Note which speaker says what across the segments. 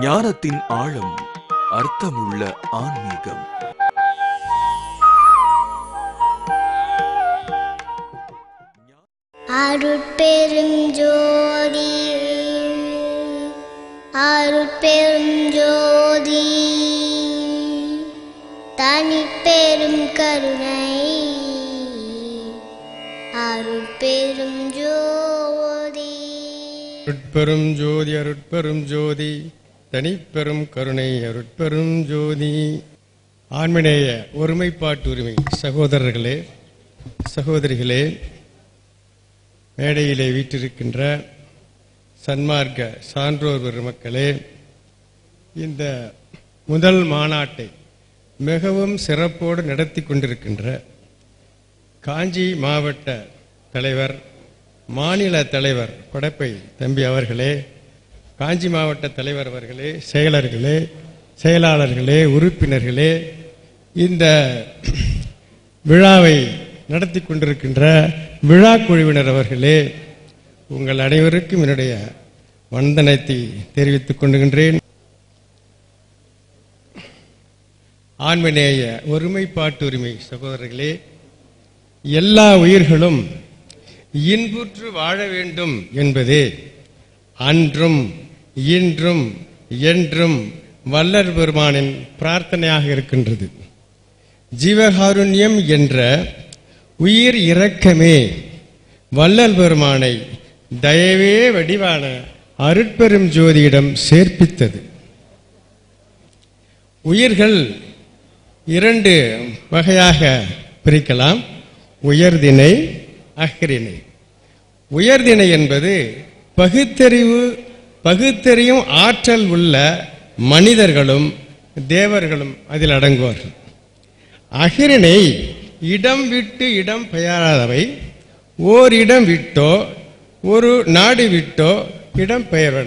Speaker 1: ஞானத்தின் ஆழம் அர்த்தமுள்ள ஆன்மீகம்
Speaker 2: அருட்பெரும் ஜோதி அருட்பெரும் ஜோதி தனிப்பெரும் கருணை அருட்பெரும் ஜோதி
Speaker 3: அருட்பெரும் ஜோதி அருட்பெரும் ஜோதி தனிப்பெரும் கருணை அருட்பெரும் ஜோதி ஆண்மநேய ஒருமைப்பாட்டு உரிமை சகோதரர்களே சகோதரிகளே மேடையிலே வீற்றிருக்கின்ற சன்மார்க்க சான்றோர் பெருமக்களே இந்த முதல் மாநாட்டை மிகவும் சிறப்போடு நடத்தி கொண்டிருக்கின்ற காஞ்சி மாவட்ட தலைவர் மாநில தலைவர் படப்பை தம்பி அவர்களே காஞ்சி மாவட்ட தலைவர் அவர்களே செயலர்களே செயலாளர்களே உறுப்பினர்களே இந்த விழாவை நடத்தி கொண்டிருக்கின்ற விழா குழுவினர் அவர்களே உங்கள் அனைவருக்கும் என்னுடைய வந்தனத்தை தெரிவித்துக் கொண்டுகின்றேன் ஆண்மநேய ஒருமைப்பாட்டு உரிமை சகோதரர்களே எல்லா உயிர்களும் இன்புற்று வாழ வேண்டும் என்பதே அன்றும் இன்றும் என்றும் வல்லர் பெருமானின் பிரார்த்தனையாக இருக்கின்றது ஜீவகாருண்யம் என்ற உயிர் இரக்கமே வள்ளல் பெருமானை தயவே வடிவான அருட்பெரும் ஜோதியிடம் சேர்ப்பித்தது உயிர்கள் இரண்டு வகையாக பிரிக்கலாம் உயர்திணை அஃறிணை உயர்திணை என்பது பகுத்தறிவு பகுத்தறியும் ஆற்றல் உள்ள மனிதர்களும் தேவர்களும் அதில் அடங்குவார்கள் அகிரிணை இடம் விட்டு இடம் பெயராதவை ஓரிடம் விட்டோ ஒரு நாடு விட்டோ இடம் பெயர்வன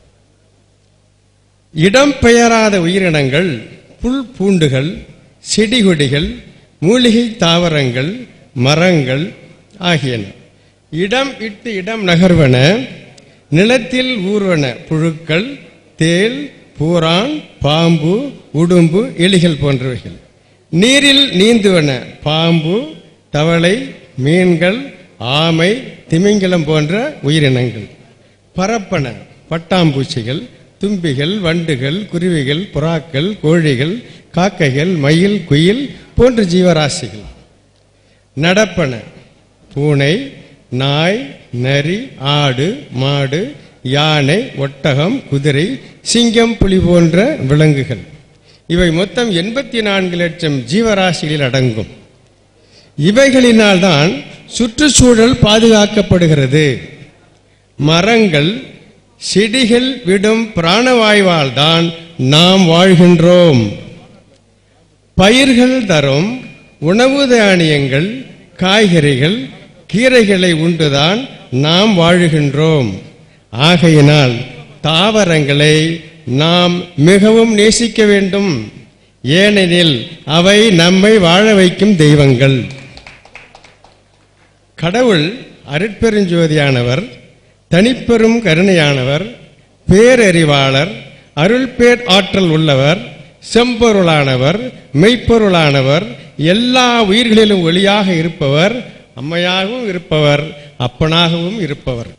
Speaker 3: இடம் பெயராத உயிரினங்கள் புல் பூண்டுகள் செடிகொடிகள் மூலிகை தாவரங்கள் மரங்கள் ஆகியன இடம் இட்டு இடம் நகர்வன நிலத்தில் ஊர்வன புழுக்கள் தேல் பூரான் பாம்பு உடும்பு எலிகள் போன்றவைகள் நீரில் நீந்துவன பாம்பு தவளை மீன்கள் ஆமை திமிங்கலம் போன்ற உயிரினங்கள் பரப்பன பட்டாம்பூச்சிகள் தும்பிகள் வண்டுகள் குருவிகள் புறாக்கள் கோழிகள் காக்கைகள் மயில் குயில் போன்ற ஜீவராசிகள் நடப்பன பூனை நாய் நரி ஆடு மாடு யானை ஒட்டகம் குதிரை சிங்கம் புலி போன்ற விலங்குகள் இவை மொத்தம் எண்பத்தி நான்கு லட்சம் ஜீவராசிகளில் அடங்கும் இவைகளினால்தான் சுற்றுச்சூழல் பாதுகாக்கப்படுகிறது மரங்கள் செடிகள் விடும் பிராணவாயுவால் தான் நாம் வாழ்கின்றோம் பயிர்கள் தரும் உணவு தானியங்கள் காய்கறிகள் கீரைகளை உண்டுதான் நாம் வாழுகின்றோம் ஆகையினால் தாவரங்களை நாம் மிகவும் நேசிக்க வேண்டும் ஏனெனில் அவை நம்மை வாழ வைக்கும் தெய்வங்கள் கடவுள் அருட்பெருஞ்சோதியானவர் தனிப்பெரும் கருணையானவர் பேரறிவாளர் அருள்பேர் ஆற்றல் உள்ளவர் செம்பொருளானவர் மெய்ப்பொருளானவர் எல்லா உயிர்களிலும் ஒளியாக இருப்பவர் அம்மையாகவும் இருப்பவர் அப்பனாகவும் இருப்பவர்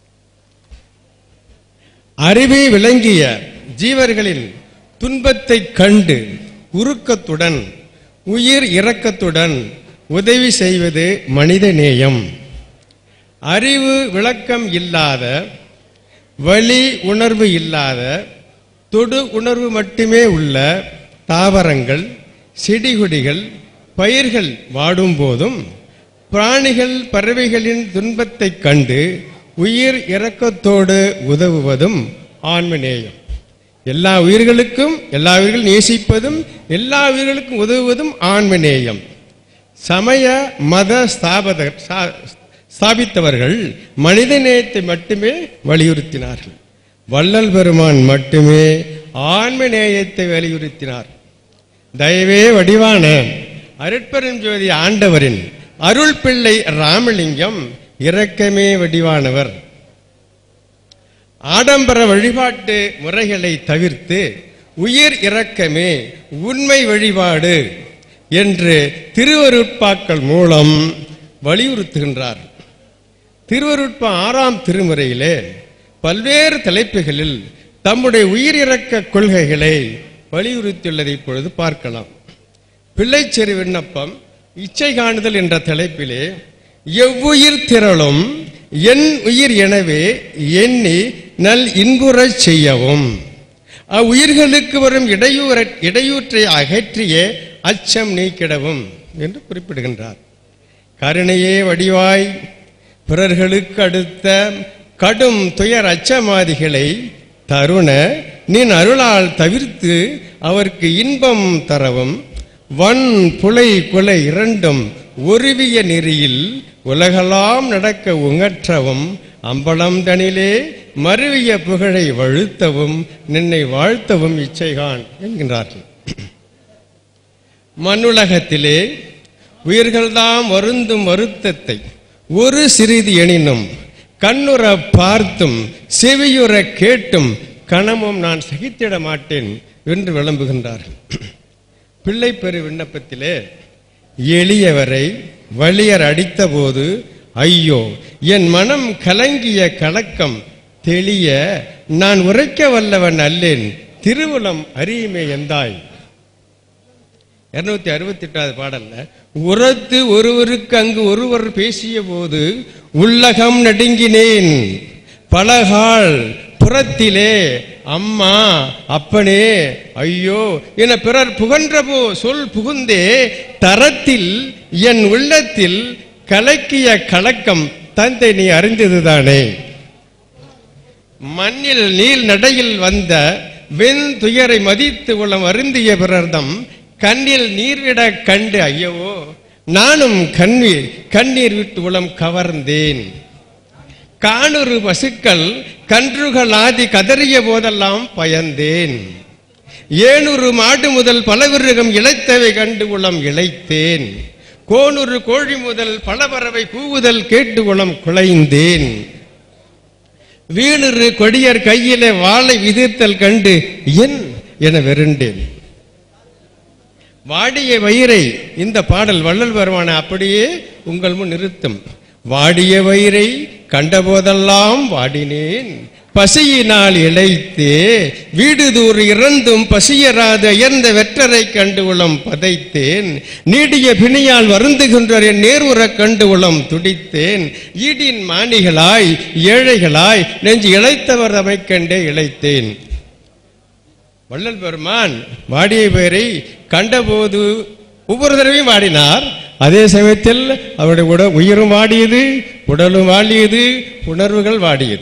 Speaker 3: அறிவை விளங்கிய ஜீவர்களின் துன்பத்தை கண்டு உருக்கத்துடன் உயிர் இரக்கத்துடன் உதவி செய்வது மனித நேயம் அறிவு விளக்கம் இல்லாத வலி உணர்வு இல்லாத தொடு உணர்வு மட்டுமே உள்ள தாவரங்கள் செடிகொடிகள் பயிர்கள் வாடும் போதும் பிராணிகள் பறவைகளின் துன்பத்தைக் கண்டு உயிர் இரக்கத்தோடு உதவுவதும் ஆன்மநேயம் எல்லா உயிர்களுக்கும் எல்லா உயிர்கள் நேசிப்பதும் எல்லா உயிர்களுக்கும் உதவுவதும் ஆன்மநேயம் சமய மத ஸ்தாபதர் ஸ்தா- ஸ்தாபித்தவர்கள் மனித நேயத்தை மட்டுமே வலியுறுத்தினார்கள் வள்ளல் பெருமான் மட்டுமே ஆன்ம நேயத்தை வலியுறுத்தினார் தயவே வடிவான அருட்பெருஞ்சோதி ஆண்டவரின் அருள் பிள்ளை ராமலிங்கம் இரக்கமே வடிவானவர் ஆடம்பர வழிபாட்டு முறைகளை தவிர்த்து உயிர் இரக்கமே உண்மை வழிபாடு என்று திருவருட்பாக்கள் மூலம் வலியுறுத்துகின்றார் திருவருட்ப ஆறாம் திருமுறையிலே பல்வேறு தலைப்புகளில் தம்முடைய உயிரிறக்க கொள்கைகளை வலியுறுத்தியுள்ளதை இப்பொழுது பார்க்கலாம் பிள்ளைச்செறி விண்ணப்பம் இச்சை காணுதல் என்ற தலைப்பிலே எவ்வுயிர் திரளும் என் உயிர் எனவே எண்ணி நல் இன்புறச் செய்யவும் அவ்வுயிர்களுக்கு வரும் இடையூற இடையூற்றை அகற்றிய அச்சம் நீக்கிடவும் என்று குறிப்பிடுகின்றார் கருணையே வடிவாய் பிறர்களுக்கு அடுத்த கடும் துயர் அச்சமாதிகளை தருண நின் அருளால் தவிர்த்து அவருக்கு இன்பம் தரவும் வன் புலை குலை இரண்டும் ஒருவிய நெறியில் உலகெல்லாம் நடக்க உங்கற்றவும் அம்பலம் தனிலே மருவிய புகழை வழுத்தவும் நின்னை வாழ்த்தவும் இச்சைகான் என்கின்றார்கள் மண்ணுலகத்திலே உயிர்கள்தாம் வருந்தும் வருத்தத்தை ஒரு சிறிது எனினும் கண்ணுற பார்த்தும் செவியுற கேட்டும் கணமும் நான் சகித்திட மாட்டேன் என்று விளம்புகின்றார்கள் பிள்ளை பெரு விண்ணப்பத்திலே எளியவரை வலியர் அடித்தபோது ஐயோ என் மனம் கலங்கிய கலக்கம் தெளிய நான் உரைக்க வல்லவன் அல்லேன் திருவுளம் அறியுமே எந்தாய் இருநூத்தி அறுபத்தி எட்டாவது பாடல்ல உரத்து ஒருவருக்கு அங்கு ஒருவர் பேசிய போது உள்ளகம் நடுங்கினேன் பலகால் புறத்திலே அம்மா அப்பனே ஐயோ என பிறர் புகன்றபோ சொல் புகுந்தே தரத்தில் என் உள்ளத்தில் கலக்கிய கலக்கம் தந்தை நீ அறிந்ததுதானே மண்ணில் நீல் நடையில் வந்த வெண் துயரை மதித்து உளம் அருந்திய பிறர்தம் கண்ணில் நீர்விட கண்டு ஐயவோ நானும் கண்ணீர் கண்ணீர் விட்டு உளம் கவர்ந்தேன் காணுறு பசுக்கள் கன்றுகள் ஆதி கதறிய போதெல்லாம் பயந்தேன் ஏனுரு மாடு முதல் பலவிருகம் இழைத்தவை கண்டு உளம் இழைத்தேன் கோனுரு கோழி முதல் பலபறவை கூவுதல் கேட்டு உளம் குலைந்தேன் வீணுரு கொடியர் கையிலே வாளை விதிர்த்தல் கண்டு என் என வெருண்டேன் வாடிய வயிறை இந்த பாடல் வள்ளல் வருவான அப்படியே உங்கள் முன் நிறுத்தும் வாடிய வயிறை கண்டபோதெல்லாம் வாடினேன் பசியினால் இழைத்தே வீடு தூர் இறந்தும் பசியராது அயர்ந்த வெற்றரை கண்டு உளம் பதைத்தேன் நீடிய பிணியால் வருந்துகின்ற என் நேர்வுறக் கண்டு உளம் துடித்தேன் ஈடின் மாணிகளாய் ஏழைகளாய் நெஞ்சு இழைத்தவர் தமைக் கண்டே இழைத்தேன் வள்ளல் பெருமான் வாடிய பேரை கண்டபோது ஒவ்வொரு தடவையும் வாடினார் அதே சமயத்தில் அவருடைய உட உயிரும் வாடியது உடலும் வாடியது உணர்வுகள் வாடியது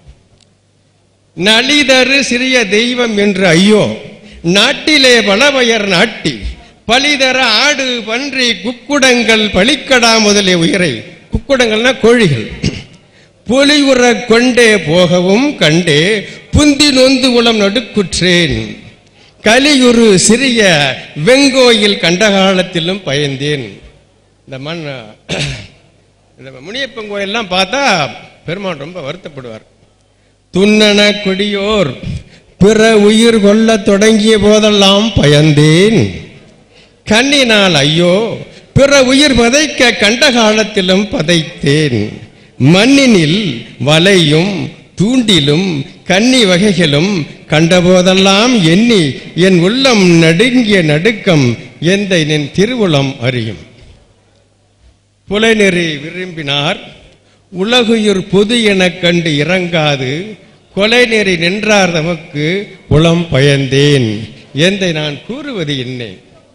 Speaker 3: நலிதரு சிறிய தெய்வம் என்று ஐயோ நாட்டிலே பலவயர் நாட்டி பலிதர ஆடு பன்றி குக்குடங்கள் பலிக்கடா முதலிய உயிரை குக்குடங்கள்னா கோழிகள் புலியுற கொண்டே போகவும் கண்டே புந்தி நொந்து உளம் நடுக்குற்றேன் கலியுரு சிறிய வெங்கோயில் கண்ட காலத்திலும் பயந்தேன் இந்த மண் இந்த முனியப்பன் கோயிலெல்லாம் பார்த்தா பெருமான் ரொம்ப வருத்தப்படுவார் துன்னன கொடியோர் பிற உயிர் கொள்ளத் தொடங்கிய போதெல்லாம் பயந்தேன் கண்ணினால் ஐயோ பிற உயிர் பதைக்க கண்ட காலத்திலும் பதைத்தேன் மண்ணினில் வலையும் தூண்டிலும் கன்னி வகைகளும் கண்டபோதெல்லாம் எண்ணி என் உள்ளம் நடுங்கிய நடுக்கம் எந்த நின் திருவுளம் அறியும் புலைநெறி விரும்பினார் உலகுயிர் பொது எனக் கண்டு இறங்காது கொலைநெறி நின்றார் தமக்கு உளம் பயந்தேன் எந்தை நான் கூறுவது என்ன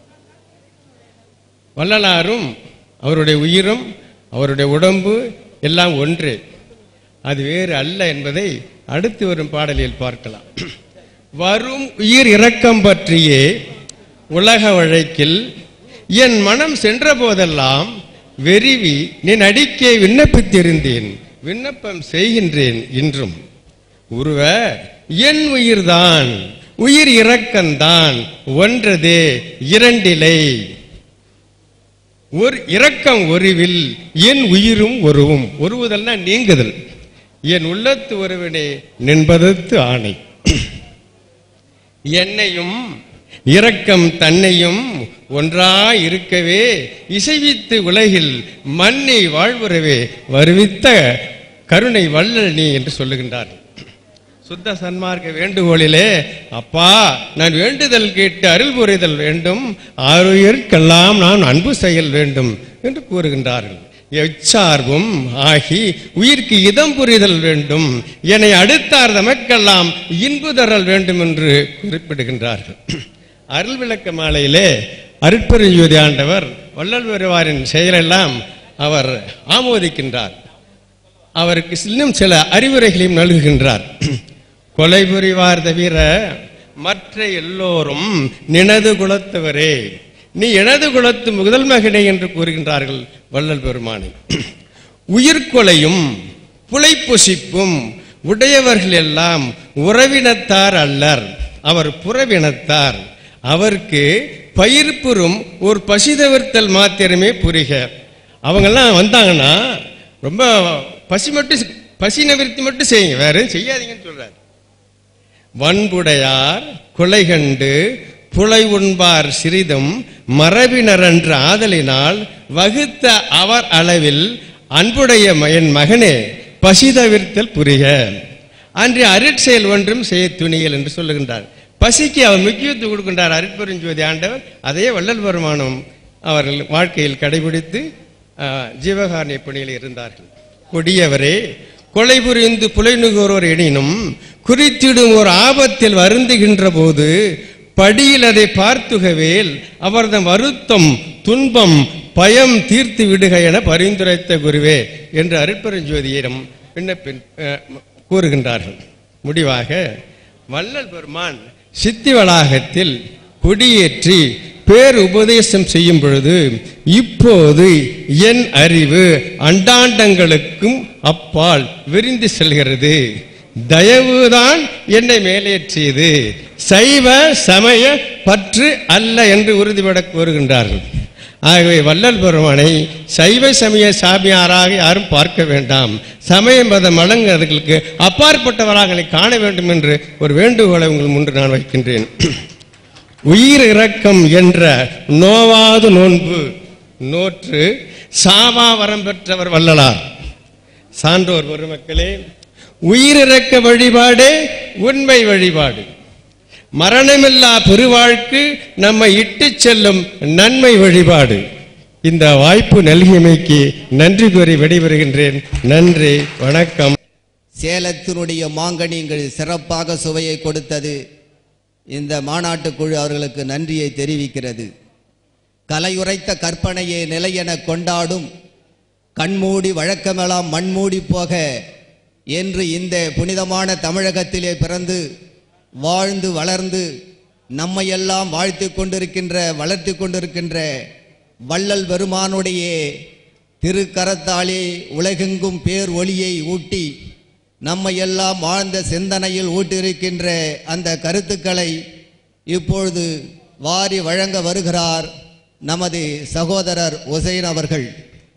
Speaker 3: வள்ளலாரும் அவருடைய உயிரும் அவருடைய உடம்பு எல்லாம் ஒன்றே அது வேறு அல்ல என்பதை அடுத்து வரும் பாடலில் பார்க்கலாம் வரும் உயிர் இரக்கம் பற்றியே உலக வழக்கில் என் மனம் சென்ற போதெல்லாம் வெறிவி நின் அடிக்கே விண்ணப்பித்திருந்தேன் விண்ணப்பம் செய்கின்றேன் இன்றும் உருவ என் உயிர்தான் உயிர் இரக்கம்தான் ஒன்றதே இரண்டிலை ஒரு இரக்கம் ஒருவில் என் உயிரும் ஒருவும் ஒருவுதல்னா நீங்குதல் என் உள்ளத்து ஒருவனே நின்பதத்து ஆணை என்னையும் இரக்கம் தன்னையும் ஒன்றாய் இருக்கவே இசைவித்து உலகில் மண்ணை வாழ்வுறவே வருவித்த கருணை வள்ளல் நீ என்று சொல்லுகின்றார் சுத்த சன்மார்க்க வேண்டுகோளிலே அப்பா நான் வேண்டுதல் கேட்டு அருள் புரிதல் வேண்டும் ஆறுயிர்க்கெல்லாம் நான் அன்பு செயல் வேண்டும் என்று கூறுகின்றார்கள் எச்சார்பும் ஆகி உயிர்க்கு இதம் புரிதல் வேண்டும் என்னை அடுத்தார் தமக்கெல்லாம் இன்பு தரல் வேண்டும் என்று குறிப்பிடுகின்றார்கள் அருள் விளக்க மாலையிலே அருட்பெருஞ்சோதி ஆண்டவர் வள்ளல் வருவாரின் செயலெல்லாம் அவர் ஆமோதிக்கின்றார் அவருக்கு இன்னும் சில அறிவுரைகளையும் நல்குகின்றார் கொலை புரிவார் தவிர மற்ற எல்லோரும் நினது குலத்தவரே நீ எனது குலத்து முதல் மகனே என்று கூறுகின்றார்கள் வள்ளல் பெருமானை உயிர்கொலையும் புலைப்புசிப்பும் உடையவர்கள் எல்லாம் உறவினத்தார் அல்லர் அவர் புறவினத்தார் அவருக்கு பயிர்ப்புறும் ஒரு பசி தவிர்த்தல் மாத்திரமே புரிக அவங்கெல்லாம் வந்தாங்கன்னா ரொம்ப பசி மட்டும் பசி நிவர்த்தி மட்டும் செய்யுங்க வேற எதுவும் செய்யாதீங்கன்னு சொல்றாரு வன்புடையார் கொலை கண்டு புலை உண்பார் சிறிதும் மரபினரன்று ஆதலினால் வகுத்த அவர் அளவில் அன்புடைய ம- என் மகனே பசி தவிர்த்தல் புரிக அன்று அருட்செயல் ஒன்றும் செய்ய துணியல் என்று சொல்லுகின்றார் பசிக்கு அவர் முக்கியத்துவம் கொடுக்கின்றார் அருட்பெருஞ்சோதி ஆண்டவர் அதையே வள்ளல் பெருமானும் அவர்கள் வாழ்க்கையில் கடைபிடித்து ஆஹ், ஜீவகாருண்ய பணியில் இருந்தார்கள் கொடியவரே கொலை புரிந்து புலைநுகரோர் எனினும் குறித்திடும் ஒரு ஆபத்தில் வருந்துகின்ற போது படியில் அதை பார்த்துகவேல் அவர்தம் வருத்தம் துன்பம் பயம் தீர்த்து விடுக என பரிந்துரைத்த குருவே என்று அருட்பெருஞ்சோதியிடம் விண்ணப்பின் அஹ், கூறுகின்றார்கள் முடிவாக வள்ளல் பெருமான் சித்தி வளாகத்தில் கொடியேற்றி பேர் உபதேசம் செய்யும் பொழுது இப்போது என் அறிவு அண்டாண்டங்களுக்கும் அப்பால் விரிந்து செல்கிறது தயவுதான் என்னை மேலேற்றியது சைவ சமய பற்று அல்ல என்று உறுதிபட கூறுகின்றார்கள் ஆகவே வள்ளல் பெருமானை சைவ சமய சாமியாராக யாரும் பார்க்க வேண்டாம் சமய மத மலங்களுக்கு அப்பாற்பட்டவராக என்னை காண வேண்டும் என்று ஒரு வேண்டுகோளை உங்கள் முன்று நான் வைக்கின்றேன் உயிர் இரக்கம் என்ற நோவாது நோன்பு நோற்று சாவா வரம் பெற்றவர் வள்ளலார் சான்றோர் பெருமக்களே உயிரிறக்க வழிபாடே உண்மை வழிபாடு மரணமில்லா பெருவாழ்க்கு நம்மை இட்டுச் செல்லும் நன்மை வழிபாடு இந்த வாய்ப்பு நல்கியமைக்கு நன்றி கூறி விடைபெறுகின்றேன் நன்றி வணக்கம்
Speaker 4: சேலத்தினுடைய மாங்கனிங்கள் சிறப்பாக சுவையை கொடுத்தது இந்த மாநாட்டுக் குழு அவர்களுக்கு நன்றியை தெரிவிக்கிறது கலையுரைத்த கற்பனையை நிலையென கொண்டாடும் கண்மூடி வழக்கமெல்லாம் மண்மூடி போக என்று இந்த புனிதமான தமிழகத்திலே பிறந்து வாழ்ந்து வளர்ந்து நம்மையெல்லாம் வாழ்த்தி கொண்டிருக்கின்ற வளர்த்தி கொண்டிருக்கின்ற வள்ளல் பெருமானுடைய திருக்கரத்தாலே உலகெங்கும் பேர் ஒளியை ஊட்டி நம்மை எல்லாம் ஆழ்ந்த சிந்தனையில் ஊட்டியிருக்கின்ற அந்த கருத்துக்களை இப்பொழுது வாரி வழங்க வருகிறார் நமது சகோதரர் உசைன் அவர்கள்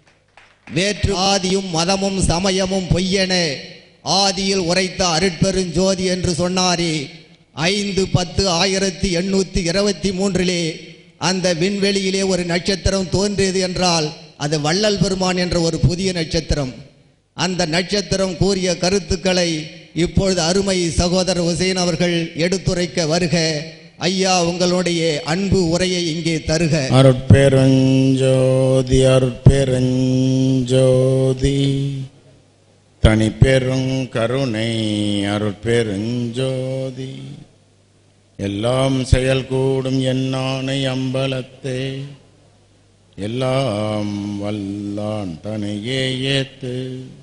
Speaker 4: வேற்று ஆதியும் மதமும் சமயமும் பொய்யென ஆதியில் உரைத்த அருட்பெருஞ்சோதி என்று சொன்னாரே ஐந்து பத்து ஆயிரத்தி எண்ணூற்றி இருபத்தி மூன்றிலே அந்த விண்வெளியிலே ஒரு நட்சத்திரம் தோன்றியது என்றால் அது வள்ளல் பெருமான் என்ற ஒரு புதிய நட்சத்திரம் அந்த நட்சத்திரம் கூறிய கருத்துக்களை இப்பொழுது அருமை சகோதரர் ஹுசைன் அவர்கள் எடுத்துரைக்க வருக ஐயா உங்களுடைய அன்பு உரையை இங்கே தருக
Speaker 5: அருட்பெருஞ்சோதி அருட்பெருஞ்சோதி தனிப்பெரும் கருணை அருட்பெருஞ்சோதி எல்லாம் செயல் கூடும் என்னானை அம்பலத்தே எல்லாம் வல்லான் தனையே ஏத்து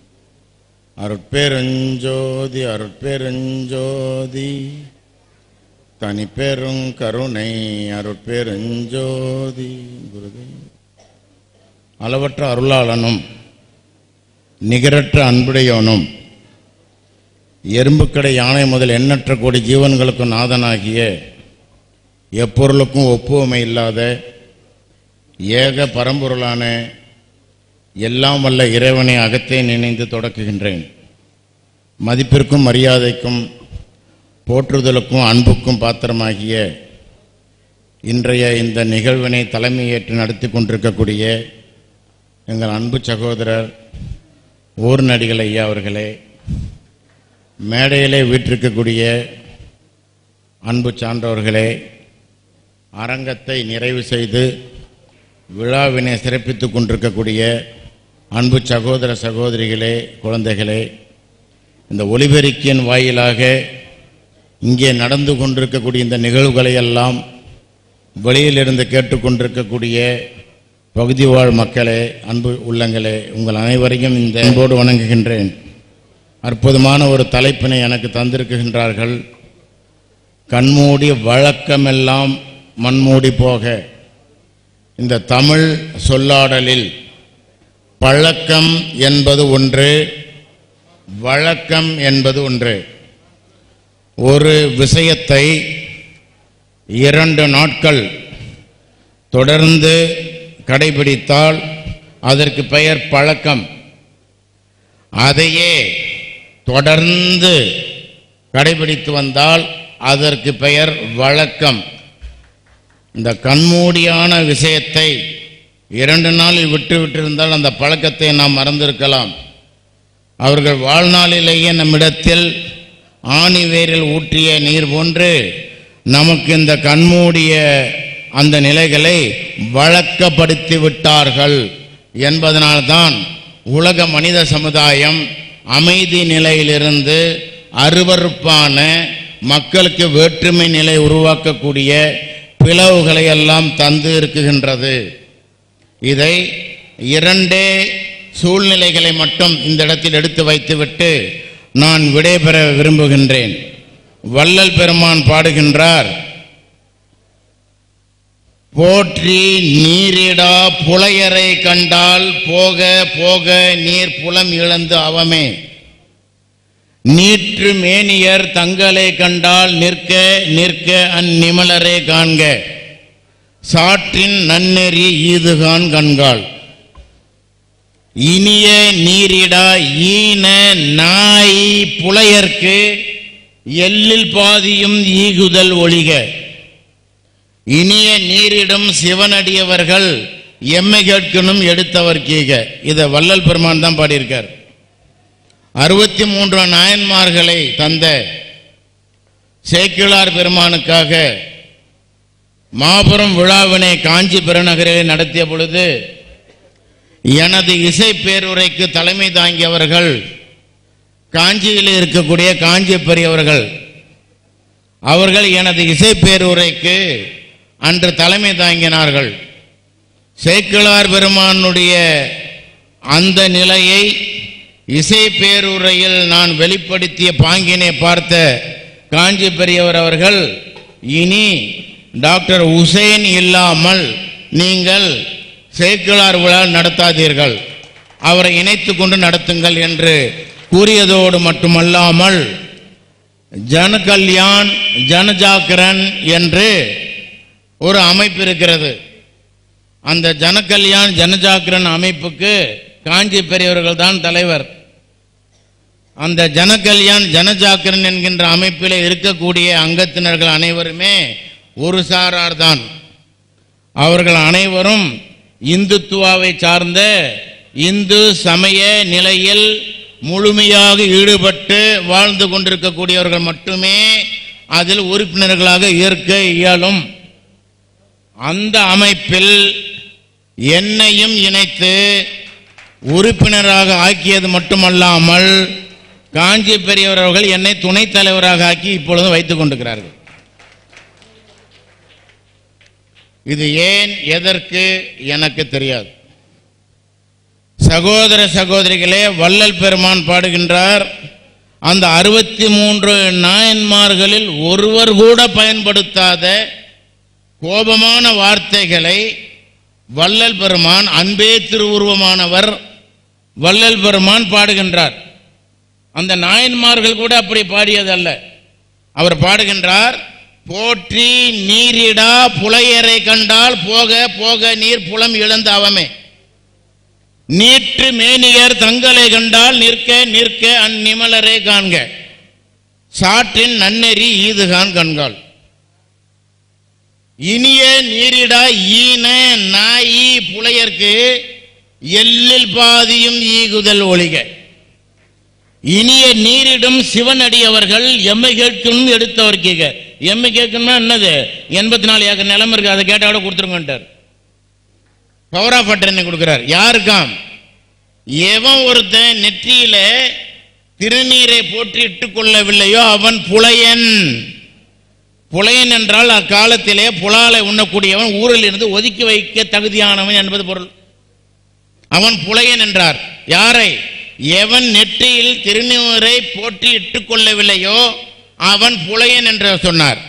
Speaker 5: அருட்பெருஞ்சோதி அருட்பெருஞ்சோதி தனிப்பெரும் கருணை அருட்பெருஞ்சோதி குருதே அளவற்ற அருளாளனும் நிகரற்ற அன்புடையவனும் எறும்புக்கடை யானை முதல் எண்ணற்ற கோடி ஜீவன்களுக்கும் நாதனாகிய எப்பொருளுக்கும் ஒப்புவமை இல்லாத ஏக பரம்பொருளான எல்லாம் வல்ல இறைவனை அகத்தே நினைந்து தொடக்குகின்றேன் மதிப்பிற்கும் மரியாதைக்கும் போற்றுதலுக்கும் அன்புக்கும் பாத்திரமாகிய இன்றைய இந்த நிகழ்வினை தலைமையேற்று நடத்தி கொண்டிருக்கக்கூடிய எங்கள் அன்பு சகோதரர் ஊர்நடிகள் ஐயா அவர்களே மேடையிலே வீற்றிருக்கக்கூடிய அன்பு சான்றவர்களே அரங்கத்தை நிறைவு செய்து விழாவினை சிறப்பித்துக் கொண்டிருக்கக்கூடிய அன்பு சகோதர சகோதரிகளே குழந்தைகளே இந்த ஒலிபெருக்கியின் வாயிலாக இங்கே நடந்து கொண்டிருக்கக்கூடிய இந்த நிகழ்வுகளை எல்லாம் வெளியிலிருந்து கேட்டுக்கொண்டிருக்கக்கூடிய பகுதி வாழ் மக்களே அன்பு உள்ளங்களே உங்கள் அனைவரையும் இந்த அன்போடு வணங்குகின்றேன் அற்புதமான ஒரு தலைப்பினை எனக்கு தந்திருக்கின்றார்கள் கண்மூடி வழக்கமெல்லாம் மண்மூடி போக இந்த தமிழ் சொல்லாடலில் பழக்கம் என்பது ஒன்று வழக்கம் என்பது ஒன்று ஒரு விஷயத்தை இரண்டு நாட்கள் தொடர்ந்து கடைபிடித்தால் அதற்கு பெயர் பழக்கம் அதையே தொடர்ந்து கடைபிடித்து வந்தால் அதற்கு பெயர் வழக்கம் இந்த கண்மூடியான விஷயத்தை இரண்டு நாளில் விட்டு விட்டிருந்தால் அந்த பழக்கத்தை நாம் மறந்திருக்கலாம் அவர்கள் வாழ்நாளிலேயே நம்மிடத்தில் ஆணி வேரில் ஊற்றிய நீர் போன்று நமக்கு இந்த கண்மூடிய அந்த நிலைகளை வழக்கப்படுத்தி விட்டார்கள் என்பதனால்தான் உலக மனித சமுதாயம் அமைதி நிலையிலிருந்து அருவருப்பான மக்களுக்கு வேற்றுமை நிலை உருவாக்கக்கூடிய பிளவுகளை எல்லாம் தந்து இருக்குகின்றது இதை இரண்டே சூழ்நிலைகளை மட்டும் இந்த இடத்தில் எடுத்து வைத்துவிட்டு நான் விடைபெற விரும்புகின்றேன் வள்ளல் பெருமான் பாடுகின்றார் போற்றி நீரிடா புலையரை கண்டால் போக போக நீர் புலம் இழந்து அவமே நீற்று மேனியர் தங்களை கண்டால் நிற்க நிற்க அந்நிமலரே காண்க சாற்றின் நன்னெறி ஈதுகான் கண்காள் இனிய நீரிடா ஈன நாய் புலையர்க்கு எல்லில் பாதியும் ஈகுதல் ஒழிக இனிய நீரிடும் சிவனடியவர்கள் எம்மை கேட்கணும் எடுத்தவர் கீக இதை வள்ளல் பெருமான் தான் பாடியிருக்கார் அறுபத்தி மூன்று நாயன்மார்களை தந்த சேக்கிழார் பெருமானுக்காக மாபெரும் விழாவினை காஞ்சி பெருநகரிலே நடத்திய பொழுது எனது இசை பேருரைக்கு தலைமை தாங்கியவர்கள் காஞ்சியில் இருக்கக்கூடிய காஞ்சி பெரியவர்கள் அவர்கள் எனது இசை பேருரைக்கு அன்று தலைமை தாங்கினார்கள் சேக்கிழார் பெருமானுடைய அந்த நிலையை இசை பேருரையில் நான் வெளிப்படுத்திய பாங்கினை பார்த்த காஞ்சி பெரியவர் அவர்கள் இனி டாக்டர் உசேன் இல்லாமல் நீங்கள் சேக்கிழார் விழா நடத்தாதீர்கள் அவரை இணைத்து கொண்டு நடத்துங்கள் என்று கூறியதோடு மட்டுமல்லாமல் ஜனகல்யாண் ஜனஜாகரன் என்று ஒரு அமைப்பு இருக்கிறது அந்த ஜனகல்யாண் ஜனஜாகரன் அமைப்புக்கு காஞ்சி பெரியவர்கள் தான் தலைவர் அந்த ஜனகல்யாண் ஜனஜாகரன் என்கின்ற அமைப்பில் இருக்கக்கூடிய அங்கத்தினர்கள் அனைவருமே ஒரு சாரார் தான் அவர்கள் அனைவரும் இந்துத்துவாவை சார்ந்த இந்து சமய நிலையில் முழுமையாக ஈடுபட்டு வாழ்ந்து கொண்டிருக்கக்கூடியவர்கள் மட்டுமே அதில் உறுப்பினர்களாக இருக்க இயலும் அந்த அமைப்பில் என்னையும் இணைத்து உறுப்பினராக ஆக்கியது மட்டுமல்லாமல் காஞ்சி பெரியவர் அவர்கள் என்னை துணைத் தலைவராக ஆக்கி இப்பொழுதும் வைத்துக் கொண்டிருக்கிறார்கள் இது ஏன் எதற்கு எனக்கு தெரியாது சகோதர சகோதரிகளே வள்ளல் பெருமான் பாடுகின்றார் அந்த அறுபத்தி மூன்று நாயன்மார்களில் ஒருவர் கூட பயன்படுத்தாத கோபமான வார்த்தைகளை வள்ளல் பெருமான் அன்பே திருவுருவமானவர் வள்ளல் பெருமான் பாடுகின்றார் அந்த நாயன்மார்கள் கூட அப்படி பாடியதல்ல அவர் பாடுகின்றார் போற்றி நீரிடா புலையரை கண்டால் போக போக நீர் புலம் இழந்து அவமே நீற்று மேனியர் தங்களை கண்டால் நிற்க நிற்க அந்நிமலரே காண்க சாற்றின் நன்னெறி ஈதுகான் கண்கால் இனிய நீரிடா ஈன நாயி புலையர்க்கு எல்லில் பாதியும் ஈகுதல் ஒழிக இனிய நீரிடும் சிவனடி அவர்கள் எம்மை கேட்கும் எடுத்தவர் கேட்க எம்மை கேட்கணும்னா என்னது எண்பத்தி நாலு ஏக்கர் நிலம் இருக்கு அதை கேட்டா கூட கொடுத்துருங்கன்றார் பவர் ஆஃப் அட்டர்னி கொடுக்கிறார் யாருக்காம் எவன் ஒருத்தன் நெற்றியில திருநீரை போற்றி இட்டுக் கொள்ளவில்லையோ அவன் புலையன் புலையன் என்றால் அக்காலத்திலே புலாலை உண்ணக்கூடியவன் ஊரில் இருந்து ஒதுக்கி வைக்க தகுதியானவன் என்பது பொருள் அவன் புலையன் என்றார் யாரை எவன் நெற்றியில் திருநீரை போற்றி இட்டுக் கொள்ளவில்லையோ அவன் புலையன் என்று சொன்னார்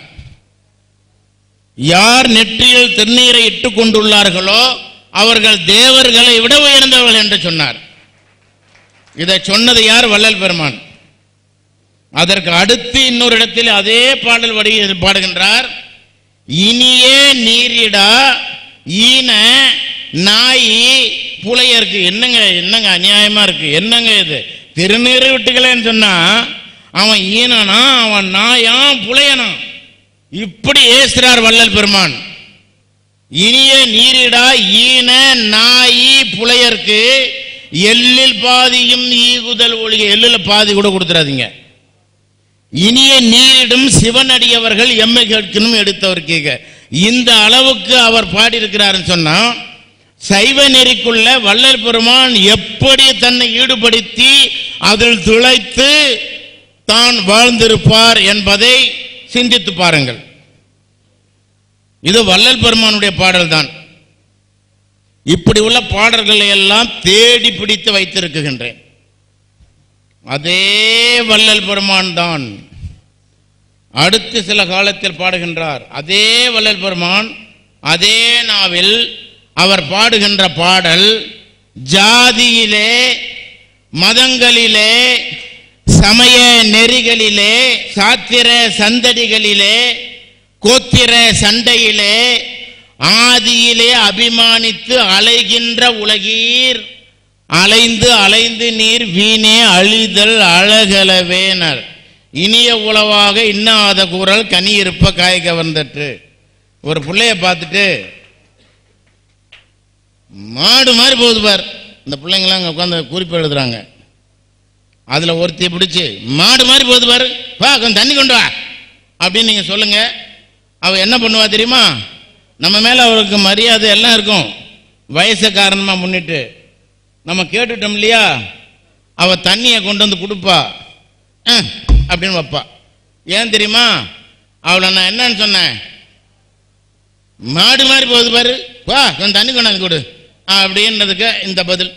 Speaker 5: யார் நெற்றியில் திருநீரை இட்டுக் கொண்டுள்ளார்களோ அவர்கள் தேவர்களை விட உயர்ந்தவர்கள் என்று சொன்னார் இதை சொன்னது யார் வள்ளல் பெருமான் அதற்கு அடுத்து இன்னொரு இடத்தில் அதே பாடல் வடி பாடுகின்றார் இனியே நீரிடா ஈன நாயி புலையருக்கு என்னங்க என்னங்க அநியாயமா இருக்கு என்னங்க இது திருநீரை விட்டுக்கலன்னு சொன்னா அவன் ஈனனா அவன் நாயாம் புலையனா இப்படி ஏசுறார் வள்ளல் பெருமான் இனிய நீரிடா ஈன நாயி புலையர்க்கு எல்லில் பாதியும் ஈகுதல் ஒழிக எல்லில் பாதி கூட கொடுத்துறாதீங்க இனிய நீரிடும் சிவனடியவர்கள் எம்மை கேட்கணும் எடுத்தவர் கேட்க இந்த அளவுக்கு அவர் பாடியிருக்கிறாருன்னு சொன்னா சைவ நெறிக்குள்ள வள்ளல் பெருமான் எப்படி தன்னை ஈடுபடுத்தி அதில் துளைத்து தான் வாழ்ந்திருப்பார் என்பதை சிந்தித்து பாருங்கள் இது வள்ளல் பெருமானுடைய பாடல் தான் இப்படி உள்ள பாடல்களை எல்லாம் தேடி பிடித்து வைத்திருக்கின்றேன் அதே வள்ளல் பெருமான் தான் அடுத்து சில காலத்தில் பாடுகின்றார் அதே வள்ளல் பெருமான் அதே நாவில் அவர் பாடுகின்ற பாடல் ஜாதியிலே மதங்களிலே சமய நெறிகளிலே சாத்திர சந்தடிகளிலே கோத்திர சண்டையிலே ஆதியிலே அபிமானித்து அலைகின்ற உலகீர் அலைந்து அலைந்து நீர் வீணே அழிதல் அழகலவேனர் இனிய உளவாக இன்னாத கூறல் கனி இருப்ப காய் கவர்ந்தற்று ஒரு பிள்ளைய பார்த்துட்டு மாடு மாதிரி போகுது பார் இந்த பிள்ளைங்களாம் அங்கே உட்காந்து குறிப்பு எழுதுறாங்க அதில் ஒருத்தியை பிடிச்சி மாடு மாதிரி போகுது பாரு வா கொஞ்சம் தண்ணி கொண்டு வா அப்படின்னு நீங்கள் சொல்லுங்க அவ என்ன பண்ணுவா தெரியுமா நம்ம மேலே அவருக்கு மரியாதை எல்லாம் இருக்கும் வயசை காரணமாக முன்னிட்டு நம்ம கேட்டுட்டோம் இல்லையா அவ தண்ணியை கொண்டு வந்து கொடுப்பா அஹ், அப்படின்னு வைப்பா ஏன் தெரியுமா அவளை நான் என்னன்னு சொன்னேன் மாடு மாதிரி போகுது பாரு வா கொஞ்சம் தண்ணி கொண்டாந்து கொடு அப்படின்றதுக்கு இந்த பதில்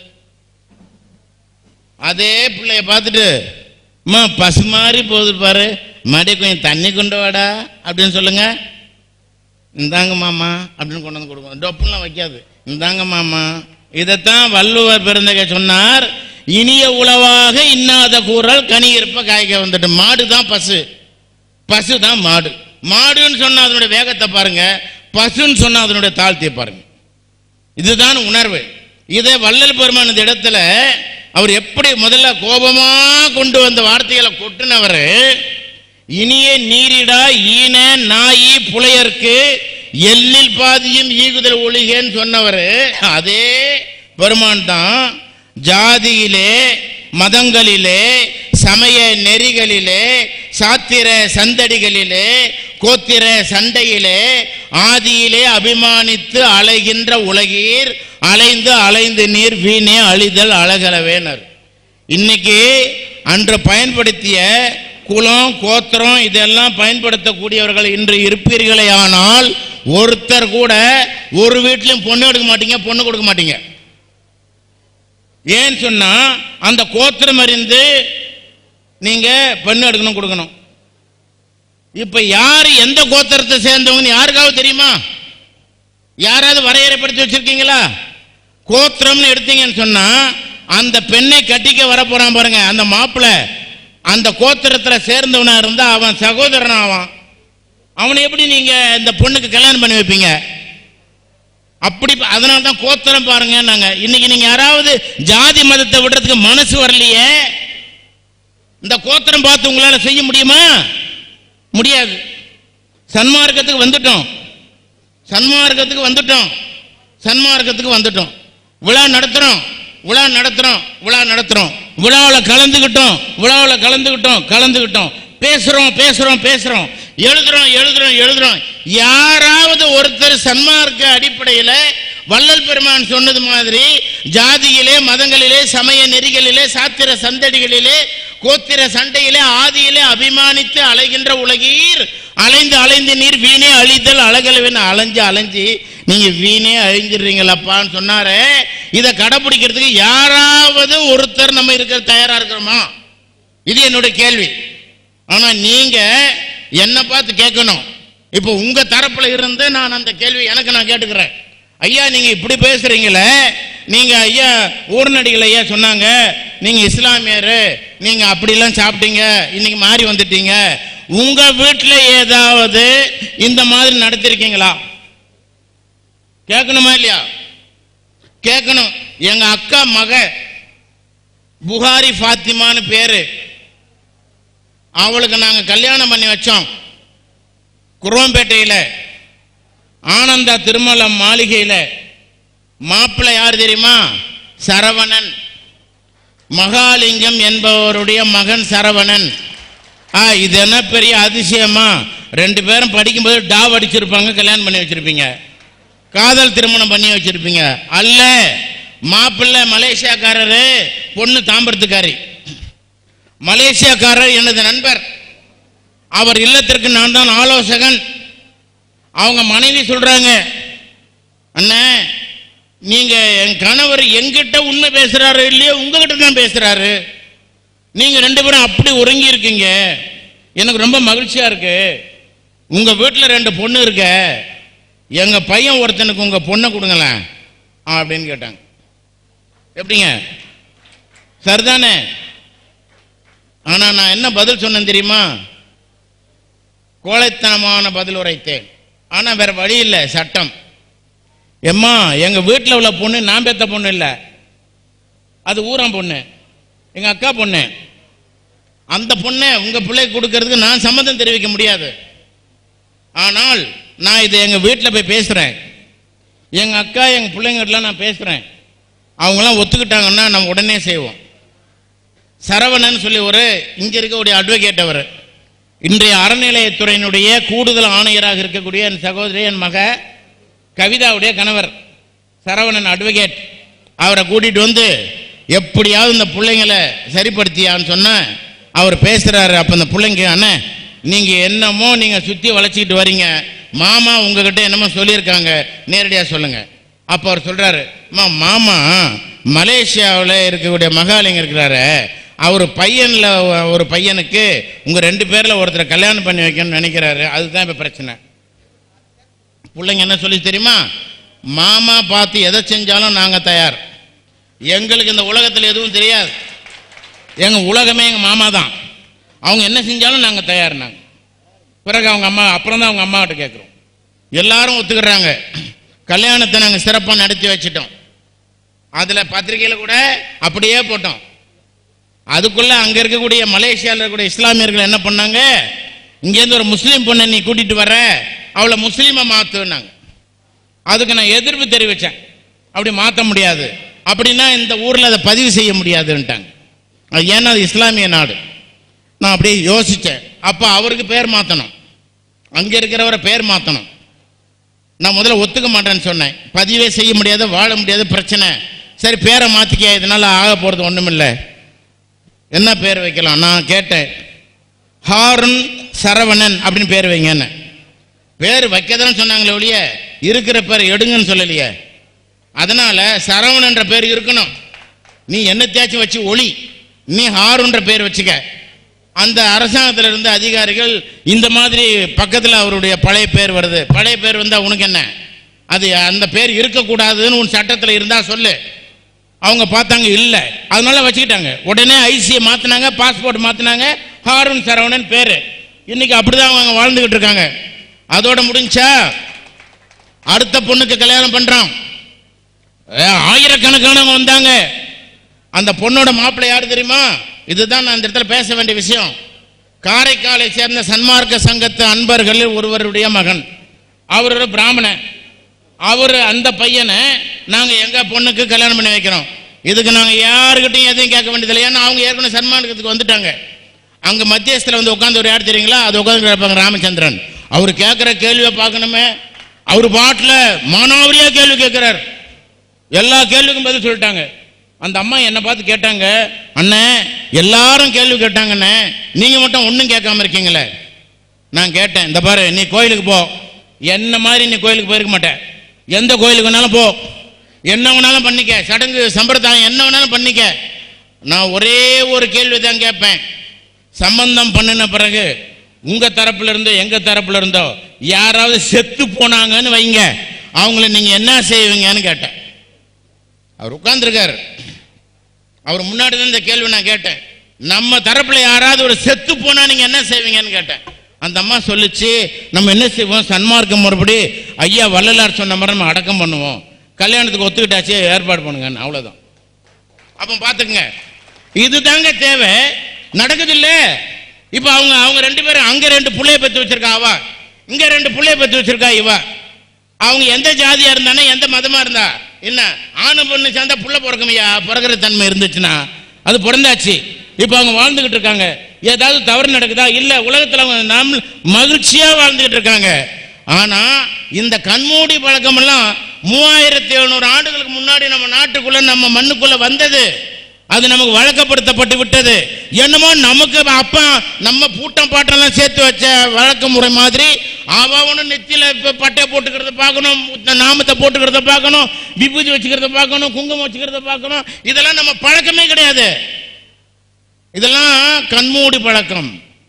Speaker 5: அதே பிள்ளைய பார்த்துட்டு அம்மா பசு மாதிரி போகுது பாரு மறுபடியும் கொஞ்சம் தண்ணி கொண்டு வாடா அப்படின்னு சொல்லுங்க இந்தாங்க மாமா அப்படின்னு கொண்டு வந்து கொடுக்கும் டொப்புலாம் வைக்காது இந்தாங்க மாமா இதைத்தான் வள்ளுவர் பிறந்தக சொன்னார் இனிய உளவாக இன்னாத கூறல் கனி இருப்ப காய்க்க வந்துட்டு மாடு தான் பசு பசு தான் மாடு மாடுன்னு சொன்னா அதனுடைய வேகத்தை பாருங்க பசுன்னு சொன்னா அதனுடைய தாழ்த்தியை பாருங்க இதுதான் உணர்வு இதை வள்ளல் பெருமான் இந்த இடத்துல அவர் எப்படி முதல்ல கோபமா கொண்டு வந்த வார்த்தைகளை கொட்டுனவர் இனிய நீரிடா ஈன நாயி புலையர்க்கு எல்லில் பாதியும் ஈகுதல் ஒளிகேன்னு சொன்னவர் அதே பெருமான் தான் ஜாதியிலே மதங்களிலே சமய நெறிகளிலே சாத்திர சந்தடிகளிலே கோத்திர சண்டையிலே ஆதியிலே அபிமானித்து அலைகின்ற உலகீர் அலைந்து அலைந்து நீர் வீணே அழிதல் அழகலவேனர் இன்னைக்கு அன்று பயன்படுத்திய குலம் கோத்திரம் இதெல்லாம் பயன்படுத்தக்கூடியவர்கள் இன்று இருப்பீர்களே ஆனால் ஒருத்தர் கூட ஒரு வீட்லயும் பொண்ணு எடுக்க மாட்டீங்க பொண்ணு கொடுக்க மாட்டீங்க ஏன்னு சொன்னா அந்த கோத்திரம் அறிந்து நீங்க பெண்ணு எடுக்கணும் கொடுக்கணும் இப்ப யார் எந்த கோத்திரத்தை சேர்ந்தவங்கன்னு யாருக்காவது தெரியுமா யாராவது வரையறைப்படுத்தி வச்சிருக்கீங்களா கோத்திரம்னு எடுத்தீங்கன்னு சொன்னா அந்த பெண்ணை கட்டிக்க வர போறான் பாருங்க அந்த மாப்பிள்ளை அந்த கோத்திரத்துல சேர்ந்தவனா இருந்தா அவன் சகோதரன் ஆவான் அவனை எப்படி நீங்க இந்த பொண்ணுக்கு கல்யாணம் பண்ணி வைப்பீங்க அப்படி அதனால தான் கோத்திரம் பாருங்க நாங்க இன்னைக்கு நீங்க யாராவது ஜாதி மதத்தை விடுறதுக்கு மனசு வரலையே இந்த கோத்திரம் பார்த்து உங்களால செய்ய முடியுமா முடியாது சன்மார்க்கத்துக்கு வந்துட்டோம் சன்மார்க்கத்துக்கு வந்துட்டோம் சன்மார்க்கத்துக்கு வந்துட்டோம் விழா நடத்துறோம் விழா நடத்துறோம் விழா நடத்துறோம் விழாவில் கலந்துக்கிட்டோம் விழாவில் கலந்துக்கிட்டோம் கலந்துக்கிட்டோம் பேசுறோம் பேசுறோம் பேசுறோம் எழுதுறோம் எழுதுறோம் எழுதுறோம் யாராவது ஒருத்தர் சன்மார்க்க அடிப்படையில் வள்ளல் பெருமான் சொன்னது மாதிரி ஜாதியிலே மதங்களிலே சமய நெறிகளிலே சாத்திர சந்தடிகளிலே கோத்திர சண்டையிலே ஆதியிலே அபிமானித்து அலைகின்ற உலகீர் அலைந்து அலைந்து நீர் வீணே அழிதல் அழகலவன் அலைஞ்சு அலைஞ்சு நீங்க வீணே அழிஞ்சிடுறீங்களப்பான்னு சொன்னாரே இதை கடைபிடிக்கிறதுக்கு யாராவது ஒருத்தர் நம்ம இருக்க தயாரா இருக்கிறோமா இது என்னுடைய கேள்வி ஆனா நீங்க என்ன பார்த்து கேட்கணும் இப்போ உங்க தரப்புல இருந்து நான் அந்த கேள்வி எனக்கு நான் கேட்டுக்கிறேன் ஐயா நீங்க இப்படி பேசுறீங்களே நீங்க ஐயா ஊர்நடிகள் ஐயா சொன்னாங்க நீங்க இஸ்லாமியர் நீங்க அப்படிலாம் சாப்பிட்டீங்க இன்னைக்கு மாறி வந்துட்டீங்க உங்க வீட்டில் ஏதாவது இந்த மாதிரி நடத்திருக்கீங்களா கேட்கணுமா இல்லையா கேட்கணும் எங்க அக்கா மக புகாரி ஃபாத்திமான்னு பேரு அவளுக்கு நாங்க கல்யாணம் பண்ணி வச்சோம் குரோம்பேட்டையில் ஆனந்தா திருமல மாளிகையில் மாப்பிள்ளை யார் தெரியுமா சரவணன் மகாலிங்கம் என்பவருடைய மகன் சரவணன் ஆ இது என்ன பெரிய அதிசயமா ரெண்டு பேரும் படிக்கும்போது டாவ் அடிச்சிருப்பாங்க கல்யாணம் பண்ணி வச்சிருப்பீங்க காதல் திருமணம் பண்ணி வச்சிருப்பீங்க அல்ல மாப்பிள்ளை மலேசியாக்காரரு பொண்ணு தாம்பரத்துக்காரி மலேசியாக்காரர் எனது நண்பர் அவர் இல்லத்திற்கு நான் தான் ஆலோசகன் அவங்க மனைவி சொல்றாங்க அண்ணே நீங்க என் கணவர் எங்கிட்ட உண்மை பேசுறாரு இல்லையோ உங்ககிட்ட தான் பேசுறாரு நீங்க ரெண்டு பேரும் அப்படி உறங்கி இருக்கீங்க எனக்கு ரொம்ப மகிழ்ச்சியா இருக்கு உங்க வீட்டில் ரெண்டு பொண்ணு இருக்க எங்க பையன் ஒருத்தனுக்கு உங்க பொண்ணை கொடுங்களேன் அப்படின்னு கேட்டாங்க எப்படிங்க சரிதானே ஆனா நான் என்ன பதில் சொன்னேன் தெரியுமா கோழைத்தனமான பதில் உரைத்தேன் ஆனா வேற வழி இல்லை சட்டம் எம்மா எங்க வீட்டில் உள்ள பொண்ணு நான் பெத்த பொண்ணு இல்லை அது ஊராம் பொண்ணு எங்க அக்கா பொண்ணு அந்த பொண்ணை உங்க பிள்ளைக்கு கொடுக்கறதுக்கு நான் சம்மதம் தெரிவிக்க முடியாது ஆனால் நான் இதை எங்க வீட்டில் போய் பேசுறேன் எங்க அக்கா எங்க பிள்ளைங்கிட்டலாம் நான் பேசுறேன் அவங்களாம் ஒத்துக்கிட்டாங்கன்னா நம்ம உடனே செய்வோம் சரவணன் சொல்லி ஒரு இங்க இருக்கக்கூடிய அட்வொகேட் அவர் இன்றைய அறநிலையத்துறையினுடைய கூடுதல் ஆணையராக இருக்கக்கூடிய என் சகோதரி என் மக கவிதாவுடைய கணவர் சரவணன் அட்வொகேட் அவரை கூட்டிட்டு வந்து எப்படியாவது இந்த பிள்ளைங்களை சரிப்படுத்தியான்னு சொன்ன அவர் பேசுறாரு அப்ப இந்த பிள்ளைங்க அண்ணே நீங்க என்னமோ நீங்க சுத்தி வளைச்சிக்கிட்டு வரீங்க மாமா உங்ககிட்ட என்னமோ சொல்லியிருக்காங்க நேரடியா சொல்லுங்க அப்ப அவர் சொல்றாரு அம்மா மாமா மலேசியாவில் இருக்கக்கூடிய மகாலிங்க இருக்கிறாரு அவர் பையன்ல ஒரு பையனுக்கு உங்க ரெண்டு பேர்ல ஒருத்தரை கல்யாணம் பண்ணி வைக்கணும்னு நினைக்கிறாரு அதுதான் இப்ப பிரச்சனை பிள்ளைங்க என்ன சொல்லி தெரியுமா மாமா பார்த்து எதை செஞ்சாலும் நாங்க தயார் எங்களுக்கு இந்த உலகத்தில் எதுவும் தெரியாது எங்க உலகமே எங்க மாமா தான் அவங்க என்ன செஞ்சாலும் நாங்க தயார் நாங்க பிறகு அவங்க அம்மா அப்புறம் தான் அவங்க அம்மாகிட்ட கேட்குறோம் எல்லாரும் ஒத்துக்கிறாங்க கல்யாணத்தை நாங்கள் சிறப்பாக நடத்தி வச்சிட்டோம் அதில் பத்திரிகையில் கூட அப்படியே போட்டோம் அதுக்குள்ள அங்க இருக்கக்கூடிய மலேசியாவில் இருக்கக்கூடிய இஸ்லாமியர்கள் என்ன பண்ணாங்க இங்கேருந்து ஒரு முஸ்லீம் பொண்ணை நீ கூட்டிட்டு வர அவளை முஸ்லீமை மாத்துனாங்க அதுக்கு நான் எதிர்ப்பு தெரிவித்தேன் அப்படி மாற்ற முடியாது அப்படின்னா இந்த ஊரில் அதை பதிவு செய்ய முடியாதுன்ட்டாங்க அது ஏன்னா அது இஸ்லாமிய நாடு நான் அப்படியே யோசித்தேன் அப்போ அவருக்கு பேர் மாற்றணும் அங்கே இருக்கிறவரை பேர் மாற்றணும் நான் முதல்ல ஒத்துக்க மாட்டேன்னு சொன்னேன் பதிவே செய்ய முடியாது வாழ முடியாது பிரச்சனை சரி பேரை மாற்றிக்க இதனால ஆக போகிறது ஒன்றுமில்லை என்ன பேர் வைக்கலாம் நான் கேட்டேன் ஹாரன் சரவணன் அப்படின்னு பேர் வைங்கன்னு பேர் வைக்கதானே சொன்னாங்களே ஒழிய இருக்கிற பேர் எடுங்கன்னு சொல்லலையே அதனால சரவணன்ற பேர் இருக்கணும் நீ என்ன தேய்ச்சி வச்சு ஒளி நீ ஹாருன்ற பேர் வச்சுக்க அந்த அரசாங்கத்தில் இருந்த அதிகாரிகள் இந்த மாதிரி பக்கத்தில் அவருடைய பழைய பேர் வருது பழைய பேர் வந்தா உனக்கு என்ன அது அந்த பேர் இருக்கக்கூடாதுன்னு உன் சட்டத்தில் இருந்தா சொல்லு அவங்க பார்த்தாங்க இல்லை அதனால வச்சுக்கிட்டாங்க உடனே ஐசியை மாற்றினாங்க பாஸ்போர்ட் மாற்றினாங்க ஹாரூன் சரவணன் பேர் இன்னைக்கு அப்படிதான் அவங்க வாழ்ந்துகிட்டு இருக்காங்க அதோட முடிஞ்சா அடுத்த பொண்ணுக்கு கல்யாணம் பண்றான் ஏ, ஆயிரக்கணக்கானவங்க வந்தாங்க அந்த பொண்ணோட மாப்பிள்ளை யாரு தெரியுமா இதுதான் நான் இந்த இடத்துல பேச வேண்டிய விஷயம் காரைக்காலை சேர்ந்த சன்மார்க்க சங்கத்து அன்பர்களில் ஒருவருடைய மகன் அவர் ஒரு பிராமணன் அவர் அந்த பையனை நாங்கள் எங்கள் பொண்ணுக்கு கல்யாணம் பண்ணி வைக்கிறோம் இதுக்கு நாங்கள் யாருக்கிட்டையும் எதையும் கேட்க வேண்டியதில்லை ஏன்னா அவங்க ஏற்கனவே சன்மார்க்கத்துக்கு வந்துட்டாங்க அங்கே மத்தியஸ்தில் வந்து உட்காந்து ஒரு யார் தெரியுங்களா அது உட்காந்து கேட்பாங்க ராமச்சந்திரன் அவர் கேட்குற கேள்வியை பார்க்கணுமே அவர் பாட்டில் மானாவரியாக கேள்வி கேட்குறார் எல்லா கேள்விக்கும் பதில் சொல்லிட்டாங்க அந்த அம்மா என்னை பார்த்து கேட்டாங்க அண்ணே எல்லாரும் கேள்வி கேட்டாங்கண்ணே நீங்க மட்டும் ஒன்றும் கேட்காம இருக்கீங்களே நான் கேட்டேன் இந்த பாரு நீ கோயிலுக்கு போ என்ன மாதிரி நீ கோயிலுக்கு போயிருக்க மாட்டேன் எந்த கோயிலுக்கு வேணாலும் போ என்ன வேணாலும் பண்ணிக்க சடங்கு சம்பிரதாயம் என்ன வேணாலும் பண்ணிக்க நான் ஒரே ஒரு கேள்வி தான் கேட்பேன் சம்பந்தம் பண்ணின பிறகு உங்க தரப்புல இருந்தோ எங்க தரப்புல இருந்தோ யாராவது செத்து போனாங்கன்னு வைங்க அவங்கள நீங்க என்ன செய்வீங்கன்னு கேட்டேன் அவர் உட்கார்ந்துருக்காரு அவர் முன்னாடி தான் இந்த கேள்வி நான் கேட்டேன் நம்ம தரப்புல யாராவது ஒரு செத்து போனா நீங்க என்ன செய்வீங்கன்னு கேட்டேன் அந்த அம்மா சொல்லுச்சு நம்ம என்ன செய்வோம் சன்மார்க்கம் மறுபடி ஐயா வள்ளலார் சொன்ன மாதிரி நம்ம அடக்கம் பண்ணுவோம் கல்யாணத்துக்கு ஒத்துக்கிட்டாச்சு ஏற்பாடு பண்ணுங்கன்னு அவ்வளவுதான் அப்போ பார்த்துக்குங்க இதுதாங்க தேவை நடக்குது இல்ல இப்போ அவங்க அவங்க ரெண்டு பேரும் அங்க ரெண்டு புள்ளைய பெற்று வச்சிருக்கா அவ இங்க ரெண்டு புள்ளைய பெற்று வச்சிருக்கா இவ அவங்க எந்த ஜாதியா இருந்தானே எந்த மதமா இருந்தா என்ன ஆணு பொண்ணு சேர்ந்தா புள்ள பிறக்குமையா பிறக்கிற தன்மை இருந்துச்சுன்னா அது பிறந்தாச்சு இப்போ அவங்க வாழ்ந்துகிட்டு இருக்காங்க ஏதாவது தவறு நடக்குதா இல்ல உலகத்துல அவங்க நாம் மகிழ்ச்சியா வாழ்ந்துகிட்டு இருக்காங்க ஆனா இந்த கண்மூடி பழக்கம் எல்லாம் மூவாயிரத்தி எழுநூறு ஆண்டுகளுக்கு முன்னாடி நம்ம நாட்டுக்குள்ள நம்ம மண்ணுக்குள்ள வந்தது அது நமக்கு வழக்கப்படுத்தப்பட்டு விட்டது என்னமோ நமக்கு அப்பா நம்ம பூட்டம் பாட்டெல்லாம் சேர்த்து வச்ச வழக்க முறை மாதிரி அவனும் நெத்தியில இப்ப பட்டை போட்டுக்கிறத பார்க்கணும் நாமத்தை போட்டுக்கிறத பார்க்கணும் விபூதி வச்சுக்கிறத பார்க்கணும் குங்குமம் வச்சுக்கிறத பார்க்கணும் இதெல்லாம் நம்ம பழக்கமே கிடையாது இதெல்லாம் கண்மூடி பழக்கம்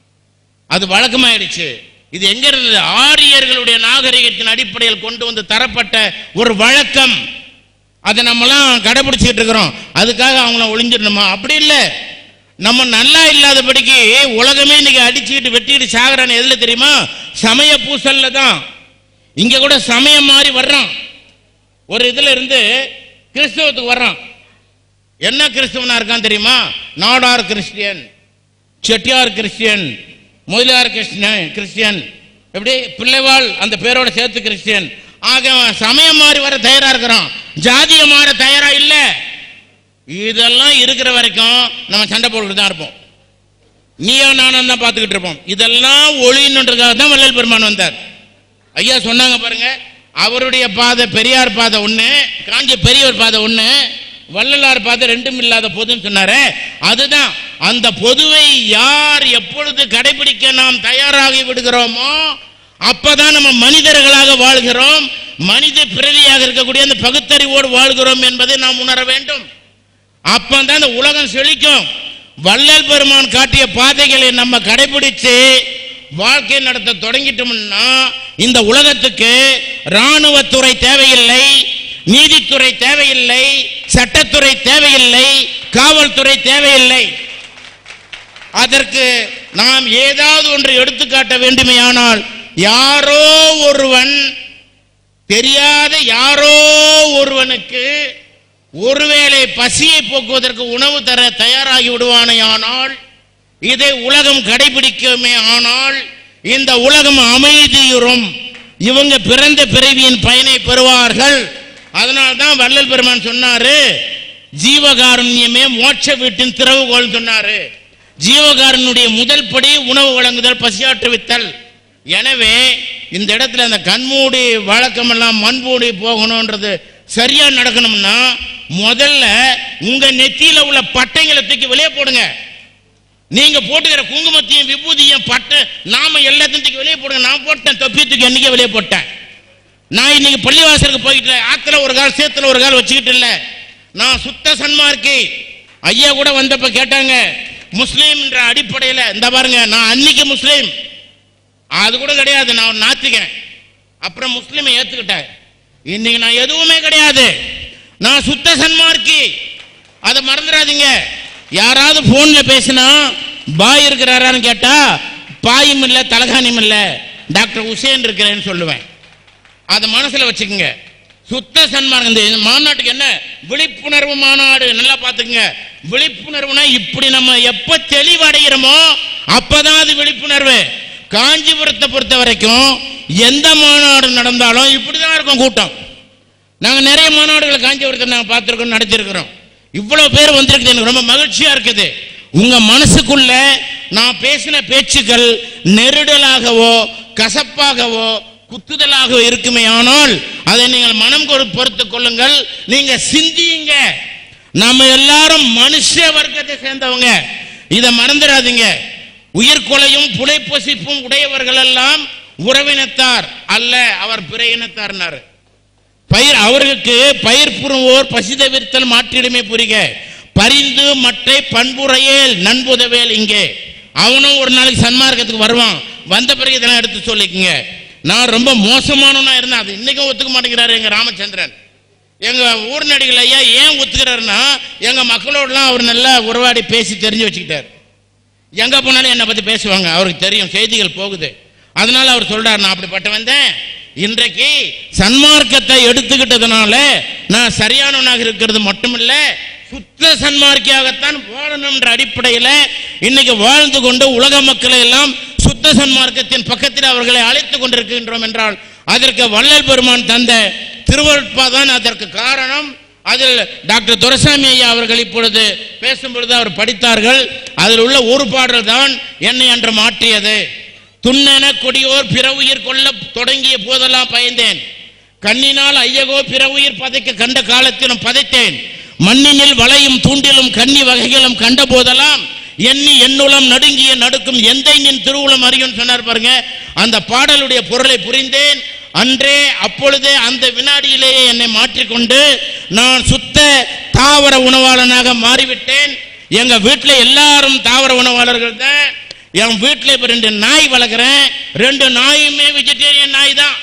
Speaker 5: அது வழக்கமாயிடுச்சு இது எங்க இருந்தது ஆரியர்களுடைய நாகரிகத்தின் அடிப்படையில் கொண்டு வந்து தரப்பட்ட ஒரு வழக்கம் அதை நம்மலாம் கடைபிடிச்சிட்டு இருக்கிறோம் அதுக்காக அவங்கள ஒளிஞ்சிடணுமா அப்படி இல்லை நம்ம நல்லா இல்லாதபடிக்கு உலகமே இன்னைக்கு அடிச்சுக்கிட்டு வெட்டிட்டு சாகுறான்னு எதுல தெரியுமா சமய பூசல்ல தான் இங்க கூட சமயம் மாறி வர்றான் ஒரு இதுல இருந்து கிறிஸ்தவத்துக்கு வர்றான் என்ன கிறிஸ்தவனா இருக்கான் தெரியுமா Nadar Christian Chettiar Christian Mudaliar Christian Christian எப்படி பிள்ளைவாள் அந்த பேரோட சேர்த்து கிறிஸ்டியன் ஆக அவன் சமயம் மாறி வர தயாரா இருக்கிறான் ஜாதிய மாற தயாரா இல்ல இதெல்லாம் இருக்கிற வரைக்கும் நம்ம சண்டை போட்டுட்டு தான் இருப்போம் நீயா நானும் தான் பார்த்துக்கிட்டு இருப்போம் இதெல்லாம் ஒளின்றதுக்காக தான் வள்ளல் பெருமான் வந்தார் ஐயா சொன்னாங்க பாருங்க அவருடைய பாதை பெரியார் பாதை ஒண்ணு காஞ்சி பெரியவர் பாதை ஒண்ணு வள்ளலார் பாதை ரெண்டும் இல்லாத பொதுன்னு சொன்னாரு அதுதான் அந்த பொதுவை யார் எப்பொழுது கடைபிடிக்க நாம் தயாராகி விடுகிறோமோ அப்பதான் நம்ம மனிதர்களாக வாழ்கிறோம் மனித பிறவியாக இருக்கக்கூடிய அந்த பகுத்தறிவோடு வாழ்கிறோம் என்பதை நாம் உணர வேண்டும் அப்பதான் இந்த உலகம் செழிக்கும் வள்ளல் பெருமான் காட்டிய பாதைகளை நம்ம கடைபிடிச்சு வாழ்க்கை நடத்த தொடங்கிட்டோம்னா இந்த உலகத்துக்கு ராணுவத்துறை தேவையில்லை நீதித்துறை தேவையில்லை சட்டத்துறை தேவையில்லை காவல்துறை தேவையில்லை அதற்கு நாம் ஏதாவது ஒன்று எடுத்துக்காட்ட வேண்டுமேயானால் யாரோ ஒருவன் தெரியாத யாரோ ஒருவனுக்கு ஒருவேளை பசியை போக்குவதற்கு உணவு தர தயாராகி விடுவானேயானால் இதை உலகம் கடைபிடிக்குமே ஆனால் இந்த உலகம் அமைதியுறும் இவங்க பிறந்த பிறவியின் பயனை பெறுவார்கள் அதனால தான் வள்ளல் பெருமான் சொன்னாரு ஜீவகாருண்யமே மோட்ச வீட்டின் திறவுகோல் சொன்னாரு ஜீவகாரனுடைய முதல் படி உணவு வழங்குதல் பசியாற்றுவித்தல் எனவே இந்த இடத்துல அந்த கண்மூடி வழக்கமெல்லாம் மண்மூடி போகணுன்றது சரியா நடக்கணும்னா முதல்ல உங்க நெத்தியில உள்ள பட்டைங்களை தூக்கி வெளியே போடுங்க நீங்க போட்டுக்கிற குங்குமத்தையும் விபூதியும் பட்டை நாம எல்லாத்தையும் தூக்கி வெளியே போடுங்க நான் போட்டேன் தொப்பி தூக்கி என்னைக்கே வெளியே போட்டேன் நான் இன்னைக்கு பள்ளிவாசலுக்கு போயிட்டு ஆத்துல ஒரு கால் சேத்துல ஒரு கால் வச்சுக்கிட்டு இல்ல நான் சுத்த சன்மார்க்கி ஐயா கூட வந்தப்ப கேட்டாங்க முஸ்லீம்ன்ற அடிப்படையில் இந்த பாருங்க நான் அன்னைக்கு முஸ்லீம் அது கூட கிடையாது நான் ஒரு நாத்திகன் அப்புறம் முஸ்லீமை ஏத்துக்கிட்டேன் இன்னைக்கு நான் எதுவுமே கிடையாது நான் சுத்த சன்மார்க்கி அதை மறந்துடாதீங்க யாராவது போன்ல பேசினா பாய் இருக்கிறாரான்னு கேட்டா பாயும் இல்லை தலகாணியும் இல்லை டாக்டர் உசேன் இருக்கிறேன்னு சொல்லுவேன் அதை மனசுல வச்சுக்கோங்க சுத்த சன்மார்க்கம் இந்த மாநாட்டுக்கு என்ன விழிப்புணர்வு மாநாடு நல்லா பார்த்துக்குங்க விழிப்புணர்வுனா இப்படி நம்ம எப்ப தெளிவடைகிறோமோ அப்பதான் அது விழிப்புணர்வு காஞ்சிபுரத்தை பொறுத்த வரைக்கும் எந்த மாநாடு நடந்தாலும் இப்படிதான் இருக்கும் கூட்டம் நாங்க நிறைய மாநாடுகளை காஞ்சிபுரத்தில் நாங்க பார்த்துருக்கோம் நடத்திருக்கிறோம் இவ்வளவு பேர் வந்திருக்குது எனக்கு ரொம்ப மகிழ்ச்சியா இருக்குது உங்க மனசுக்குள்ள நான் பேசின பேச்சுக்கள் நெருடலாகவோ கசப்பாகவோ குத்துதலாகவோ இருக்குமே ஆனால் அதை நீங்கள் மனம் கொடு பொறுத்துக் கொள்ளுங்கள் நீங்க சிந்தியுங்க நம்ம எல்லாரும் மனுஷ வர்க்கத்தை சேர்ந்தவங்க இதை மறந்துடாதீங்க உயிர்கொலையும் புடைப்பொசிப்பும் உடையவர்கள் எல்லாம் உறவினத்தார் அல்ல அவர் பிற இனத்தார்னாரு பயிர் அவர்களுக்கு பயிர் புறுவோர் பசி தவிர்த்தல் மாற்றிடுமே புரிக பரிந்து மட்டை பண்புரையேல் நண்புதவேல் இங்கே அவனும் ஒரு நாளைக்கு சன்மார்க்கத்துக்கு வருவான் வந்த பிறகு இதெல்லாம் எடுத்து சொல்லிக்கங்க நான் ரொம்ப மோசமானவனா இருந்தேன் அது இன்னைக்கும் ஒத்துக்க மாட்டேங்கிறாரு எங்க ராமச்சந்திரன் எங்க ஊர் நடிகள் ஐயா ஏன் ஒத்துக்கிறாருன்னா எங்க மக்களோடலாம் அவர் நல்லா உறவாடி பேசி தெரிஞ்சு வச்சுக்கிட்டார் எங்க போனாலும் என்னை பத்தி பேசுவாங்க அவருக்கு தெரியும் செய்திகள் போகுது அதனால அவர் சொல்றாரு நான் அப்படிப்பட்ட வந்தேன் இன்றைக்கு சன்மார்க்கத்தை எடுத்துக்கிட்டதுனால நான் சரியானவனாக இருக்கிறது மட்டுமில்ல சுத்த சன்மார்க்கியாகத்தான் வாழணும்ன்ற அடிப்படையில் இன்னைக்கு வாழ்ந்து கொண்டு உலக மக்களை எல்லாம் சுத்த சன்மார்க்கத்தின் பக்கத்தில் அவர்களை அழைத்துக் கொண்டிருக்கின்றோம் என்றால் அதற்கு வள்ளல் பெருமான் தந்த திருவருட்பா தான் அதற்கு காரணம் அதில் டாக்டர் துரசாமி ஐயா அவர்கள் இப்பொழுது பேசும்பொழுது அவர் படித்தார்கள் அதில் உள்ள ஒரு பாடல் தான் என்னை அன்று மாற்றியது துண்ணென கொடியோர் பிற உயிர் கொள்ள தொடங்கிய போதெல்லாம் பயந்தேன் கண்ணினால் ஐயகோ பிற உயிர் பதைக்க கண்ட காலத்திலும் பதைத்தேன் மண்ணினில் வளையும் தூண்டிலும் கன்னி வகைகளும் கண்ட போதெல்லாம் எண்ணி எண்ணுளம் நடுங்கிய நடுக்கும் எந்தை நின் திருவுளம் அறியும் சொன்னார் பாருங்க அந்த பாடலுடைய பொருளை புரிந்தேன் அன்றே அப்பொழுதே அந்த வினாடியிலேயே என்னை மாற்றிக்கொண்டு நான் சுத்த தாவர உணவாளனாக மாறிவிட்டேன் எங்க வீட்டில் எல்லாரும் தாவர உணவாளர்கள் தான் என் வீட்டில் இப்போ ரெண்டு நாய் வளர்க்குறேன் ரெண்டு நாயுமே வெஜிடேரியன் நாய் தான்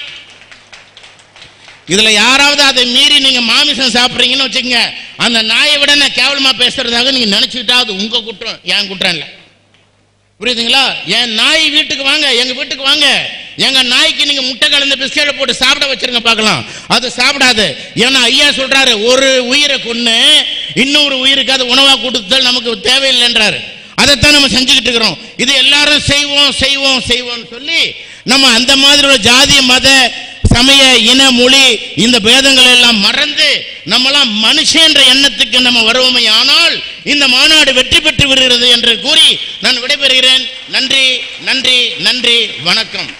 Speaker 5: இதுல யாராவது அதை மீறி நீங்க மாமிசம் சாப்பிட்றீங்கன்னு வச்சுக்கோங்க அந்த நாயை விட நான் கேவலமா பேசுறதாக நீங்க நினைச்சுக்கிட்டா அது உங்க குற்றம் என் குற்றம் இல்லை புரியுதுங்களா என் நாய் வீட்டுக்கு வாங்க எங்க வீட்டுக்கு வாங்க எங்க நாய்க்கு நீங்க முட்டை கலந்த பிஸ்கெட்டை போட்டு சாப்பிட வச்சிருங்க பார்க்கலாம் அது சாப்பிடாது ஏன்னா ஐயா சொல்றாரு ஒரு உயிரை கொன்னு இன்னொரு உயிருக்கு அது உணவா கொடுத்தல் நமக்கு தேவையில்லைன்றாரு அதைத்தான் நம்ம செஞ்சுக்கிட்டு இருக்கிறோம் இது எல்லாரும் செய்வோம் செய்வோம் செய்வோம்னு சொல்லி நம்ம அந்த மாதிரி ஒரு ஜாதி மத சமய இன மொழி இந்த பேதங்களை எல்லாம் மறந்து நம்மளாம் மனுஷன் என்ற எண்ணத்துக்கு நம்ம வருவோமே ஆனால் இந்த மாநாடு வெற்றி பெற்று வருகிறது என்று கூறி நான் விடைபெறுகிறேன் நன்றி நன்றி நன்றி வணக்கம்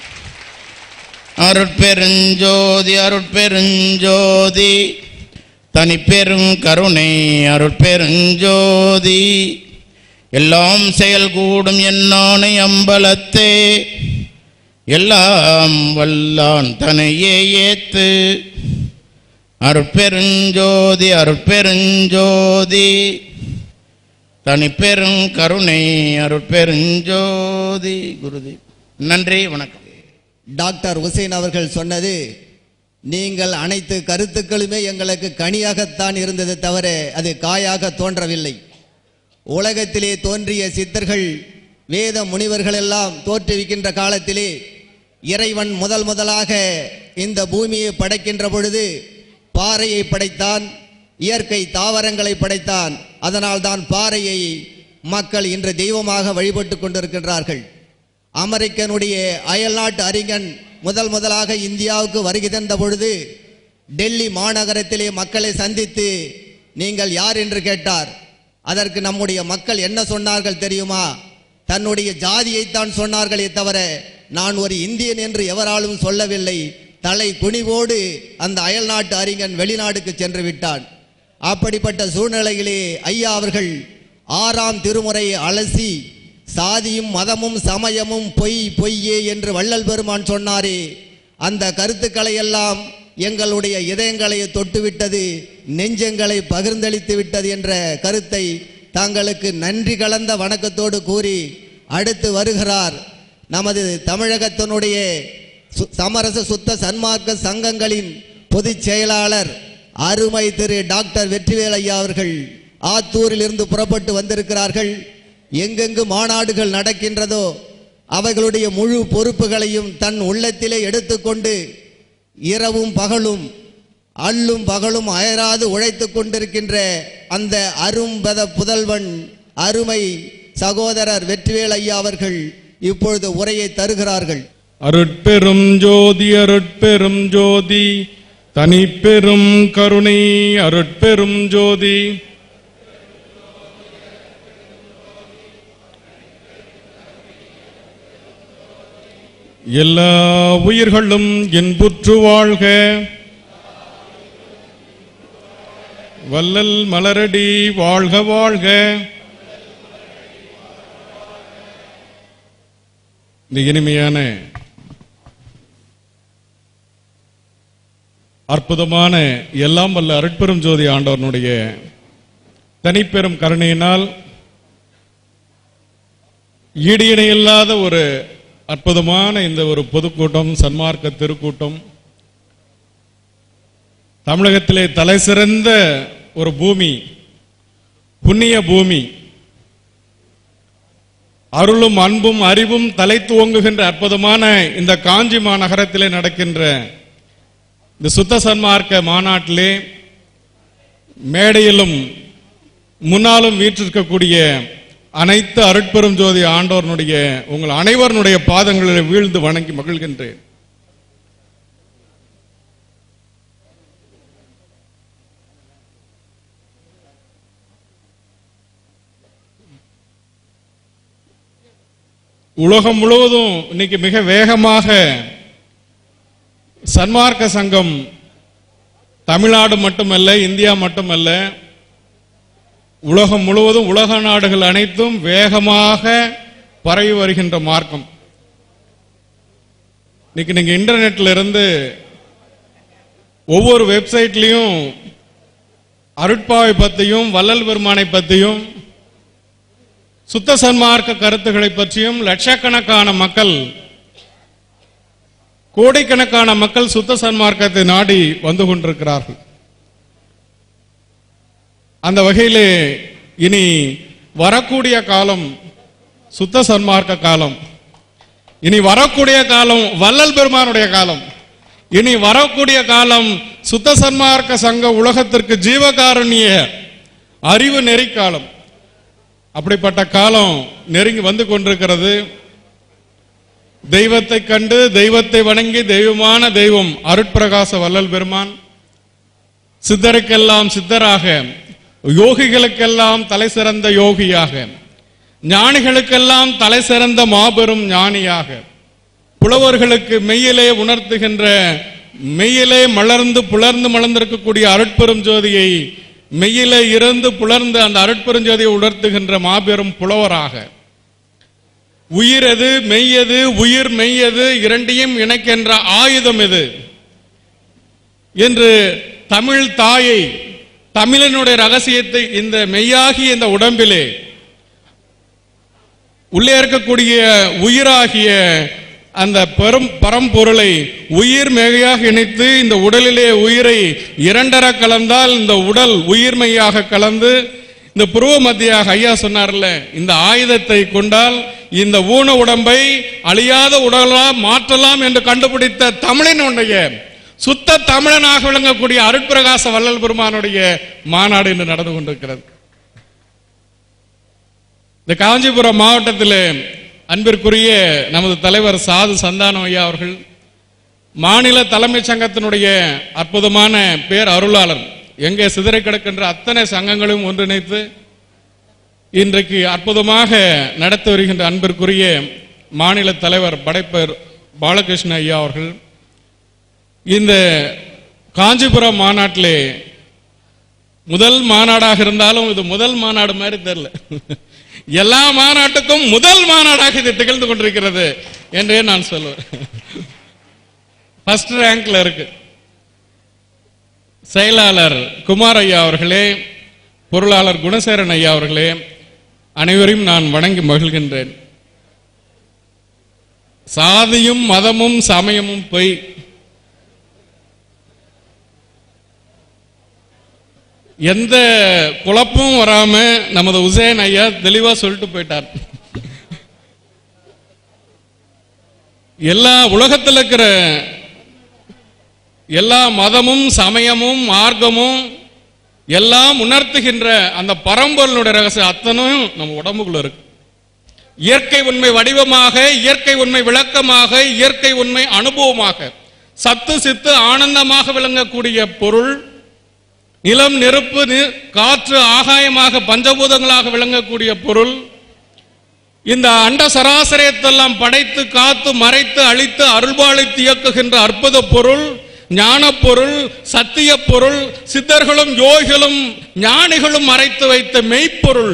Speaker 5: அருட்பெருஞ்சோதி அருட்பெருஞ்சோதி தனிப்பெரும் கருணை அருட்பெருஞ்சோதி எல்லாம் செயல் கூடும் என்னானை அம்பலத்தே எல்லாம் வல்லான் தனையே ஏத்து அருட்பெருஞ்சோதி அருட்பெருஞ்சோதி தனிப்பெரும் கருணை அருட்பெருஞ்சோதி குருதி நன்றி வணக்கம்
Speaker 4: டாக்டர் ஹுசைன் அவர்கள் சொன்னது நீங்கள் அனைத்து கருத்துக்களுமே எங்களுக்கு கனியாகத்தான் இருந்தது தவிர அது காயாக தோன்றவில்லை உலகத்திலே தோன்றிய சித்தர்கள் வேத முனிவர்கள் எல்லாம் தோற்றுவிக்கின்ற காலத்திலே இறைவன் முதல் முதலாக இந்த பூமியை படைக்கின்ற பொழுது பாறையை படைத்தான் இயற்கை தாவரங்களை படைத்தான் அதனால்தான் பாறையை மக்கள் இன்று தெய்வமாக வழிபட்டு கொண்டிருக்கின்றார்கள் அமெரிக்கனுடைய அயல்நாட்டு அறிஞன் முதல் முதலாக இந்தியாவுக்கு வருகை தந்த பொழுது டெல்லி மாநகரத்திலே மக்களை சந்தித்து நீங்கள் யார் என்று கேட்டார் அதற்கு நம்முடைய மக்கள் என்ன சொன்னார்கள் தெரியுமா தன்னுடைய ஜாதியைத்தான் சொன்னார்களே தவிர நான் ஒரு இந்தியன் என்று எவராலும் சொல்லவில்லை தலை குனிவோடு அந்த அயல்நாட்டு அறிஞன் வெளிநாடுக்கு சென்று விட்டான் அப்படிப்பட்ட சூழ்நிலையிலே ஐயா அவர்கள் ஆறாம் திருமுறையை அலசி சாதியும் மதமும் சமயமும் பொய் பொய்யே என்று வள்ளல் பெருமான் சொன்னாரே அந்த கருத்துக்களை எல்லாம் எங்களுடைய இதயங்களை தொட்டுவிட்டது நெஞ்சங்களை பகிர்ந்தளித்து விட்டது என்ற கருத்தை தாங்களுக்கு நன்றி கலந்த வணக்கத்தோடு கூறி அடுத்து வருகிறார் நமது தமிழகத்தினுடைய சு- சமரச சுத்த சன்மார்க்க சங்கங்களின் பொதுச் செயலாளர் அருமை திரு டாக்டர் வெற்றிவேல் ஐயா அவர்கள் ஆத்தூரில் இருந்து புறப்பட்டு வந்திருக்கிறார்கள் எங்கெங்கு மாநாடுகள் நடக்கின்றதோ அவைகளுடைய முழு பொறுப்புகளையும் தன் உள்ளத்திலே எடுத்துக்கொண்டு இரவும் பகலும் அல்லும் பகலும் அயராது உழைத்துக் கொண்டிருக்கின்ற அந்த அரும்பத புதல்வன் அருமை சகோதரர் வெற்றிவேல் ஐயா அவர்கள் இப்பொழுது உரையை தருகிறார்கள்
Speaker 6: அருட்பெரும் ஜோதி அருட்பெரும் ஜோதி தனிப்பெரும் கருணை அருட்பெரும் ஜோதி எல்லா உயிர்களும் இன்புற்று வாழ்க வல்லல் மலரடி வாழ்க வாழ்க இந்த இனிமையான அற்புதமான எல்லாம் வல்ல அருட்பெரும் ஜோதி ஆண்டவனுடைய தனிப்பெரும் கருணையினால் ஈடு இணையில்லாத ஒரு அற்புதமான இந்த ஒரு பொதுக்கூட்டம் சன்மார்க்க திருக்கூட்டம் தமிழகத்திலே தலை சிறந்த ஒரு பூமி புண்ணிய பூமி அருளும் அன்பும் அறிவும் தலை துவங்குகின்ற அற்புதமான இந்த காஞ்சி மாநகரத்திலே நடக்கின்ற இந்த சுத்த சன்மார்க்க மாநாட்டிலே மேடையிலும் முன்னாலும் வீற்றிருக்கக்கூடிய அனைத்து அருட்பெரும் ஜோதி ஆண்டோர்னுடைய உங்கள் அனைவருடைய பாதங்களில் வீழ்ந்து வணங்கி மகிழ்கின்றேன் உலகம் முழுவதும் இன்னைக்கு மிக வேகமாக சன்மார்க்க சங்கம் தமிழ்நாடு மட்டுமல்ல இந்தியா மட்டுமல்ல உலகம் முழுவதும் உலக நாடுகள் அனைத்தும் வேகமாக பரவி வருகின்ற மார்க்கம் இன்னைக்கு நீங்க இன்டர்நெட்ல இருந்து ஒவ்வொரு வெப்சைட்லயும் அருட்பாவை பத்தியும் வள்ளல் பெருமானை பத்தியும் சுத்த சன்மார்க்க கருத்துக்களை பற்றியும் லட்சக்கணக்கான மக்கள் கோடிக்கணக்கான மக்கள் சுத்த சன்மார்க்கத்தை நாடி வந்து கொண்டிருக்கிறார்கள் அந்த வகையிலே இனி வரக்கூடிய காலம் சுத்த சன்மார்க்க காலம் இனி வரக்கூடிய காலம் வள்ளல் பெருமானுடைய காலம் இனி வரக்கூடிய காலம் சுத்த சன்மார்க்க சங்க உலகத்திற்கு ஜீவகாருண்ய அறிவு நெறி காலம் அப்படிப்பட்ட காலம் நெருங்கி வந்து கொண்டிருக்கிறது தெய்வத்தை கண்டு தெய்வத்தை வணங்கி தெய்வமான தெய்வம் அருட்பிரகாச வள்ளல் பெருமான் சித்தருக்கெல்லாம் சித்தராக யோகிகளுக்கெல்லாம் தலை சிறந்த யோகியாக ஞானிகளுக்கெல்லாம் தலை சிறந்த மாபெரும் ஞானியாக புலவர்களுக்கு மெய்யிலே உணர்த்துகின்ற மெய்யிலே மலர்ந்து புலர்ந்து மலர்ந்திருக்கக்கூடிய அருட்பெரும் ஜோதியை மெய்யிலே இருந்து புலர்ந்து அந்த அருட்பெரும் ஜோதியை உணர்த்துகின்ற மாபெரும் புலவராக உயிர் எது மெய்யது உயிர் மெய்யது இரண்டையும் இணைக்கின்ற ஆயுதம் எது என்று தமிழ் தாயை தமிழனுடைய ரகசியத்தை இந்த மெய்யாகிய இந்த உடம்பிலே உள்ளே இருக்கக்கூடிய உயிராகிய அந்த பெரும் பரம்பொருளை உயிர் மேகையாக இணைத்து இந்த உடலிலே உயிரை இரண்டர கலந்தால் இந்த உடல் உயிர்மையாக கலந்து இந்த புருவ மத்தியாக ஐயா சொன்னார்ல இந்த ஆயுதத்தை கொண்டால் இந்த ஊன உடம்பை அழியாத உடலா மாற்றலாம் என்று கண்டுபிடித்த தமிழினுடைய சுத்த தமிழனாக விளங்கக்கூடிய அருட்பிரகாச வள்ளல் பெருமானுடைய மாநாடு இன்று நடந்து கொண்டிருக்கிறது இந்த காஞ்சிபுரம் மாவட்டத்தில் அன்பிற்குரிய நமது தலைவர் சாது சந்தானம் ஐயா அவர்கள் மாநில தலைமைச் சங்கத்தினுடைய அற்புதமான பேர் அருளாளர் எங்கே சிதறி கிடக்கின்ற அத்தனை சங்கங்களையும் ஒன்றிணைத்து இன்றைக்கு அற்புதமாக நடத்தி வருகின்ற அன்பிற்குரிய மாநில தலைவர் படைப்பர் பாலகிருஷ்ண ஐயா அவர்கள் இந்த காஞ்சிபுரம் மாநாட்டிலே முதல் மாநாடாக இருந்தாலும் இது முதல் மாநாடு மாதிரி தெரியல எல்லா மாநாட்டுக்கும் முதல் மாநாடாக இது திகழ்ந்து கொண்டிருக்கிறது என்றே நான் சொல்லுவேன் ஃபர்ஸ்ட் ரேங்க்ல இருக்கு செயலாளர் குமார் ஐயா அவர்களே பொருளாளர் குணசேரன் ஐயா அவர்களே அனைவரையும் நான் வணங்கி மகிழ்கின்றேன் சாதியும் மதமும் சமயமும் பொய் எந்த குழப்பமும் வராம நமது உசேன் ஐயா தெளிவா சொல்லிட்டு போயிட்டார் எல்லா உலகத்தில் இருக்கிற எல்லா மதமும் சமயமும் மார்க்கமும் எல்லாம் உணர்த்துகின்ற அந்த பரம்பொருளுடைய ரகசியம் அத்தனையும் நம்ம உடம்புக்குள்ள இருக்கு இயற்கை உண்மை வடிவமாக இயற்கை உண்மை விளக்கமாக இயற்கை உண்மை அனுபவமாக சத்து சித்து ஆனந்தமாக விளங்கக்கூடிய பொருள் நிலம் நெருப்பு நீர், காற்று ஆகாயமாக பஞ்சபூதங்களாக விளங்கக்கூடிய பொருள் இந்த அண்ட சராசரியத்தெல்லாம் படைத்து காத்து மறைத்து அழித்து அருள்பாலித்து இயக்குகின்ற அற்புத பொருள் ஞானப் பொருள் சத்திய பொருள் சித்தர்களும் யோகிகளும் ஞானிகளும் மறைத்து வைத்த மெய்ப்பொருள்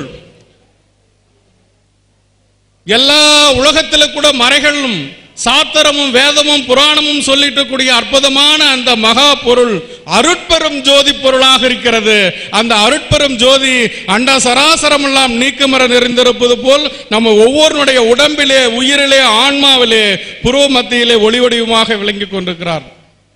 Speaker 6: எல்லா உலகத்துல கூட மறைகளும் சாத்திரமும் வேதமும் புராணமும் சொல்லிட்டு கூடிய அற்புதமான அந்த மகா பொருள் அருட்பெரும் ஜோதி பொருளாக இருக்கிறது அந்த அருட்பெரும் ஜோதி அண்ட சராசரம் எல்லாம் நீக்குமர நிறைந்திருப்பது போல் நம்ம ஒவ்வொருடைய உடம்பிலே உயிரிலே ஆன்மாவிலே புருவ மத்தியிலே ஒளி வடிவமாக விளங்கிக் கொண்டிருக்கிறார்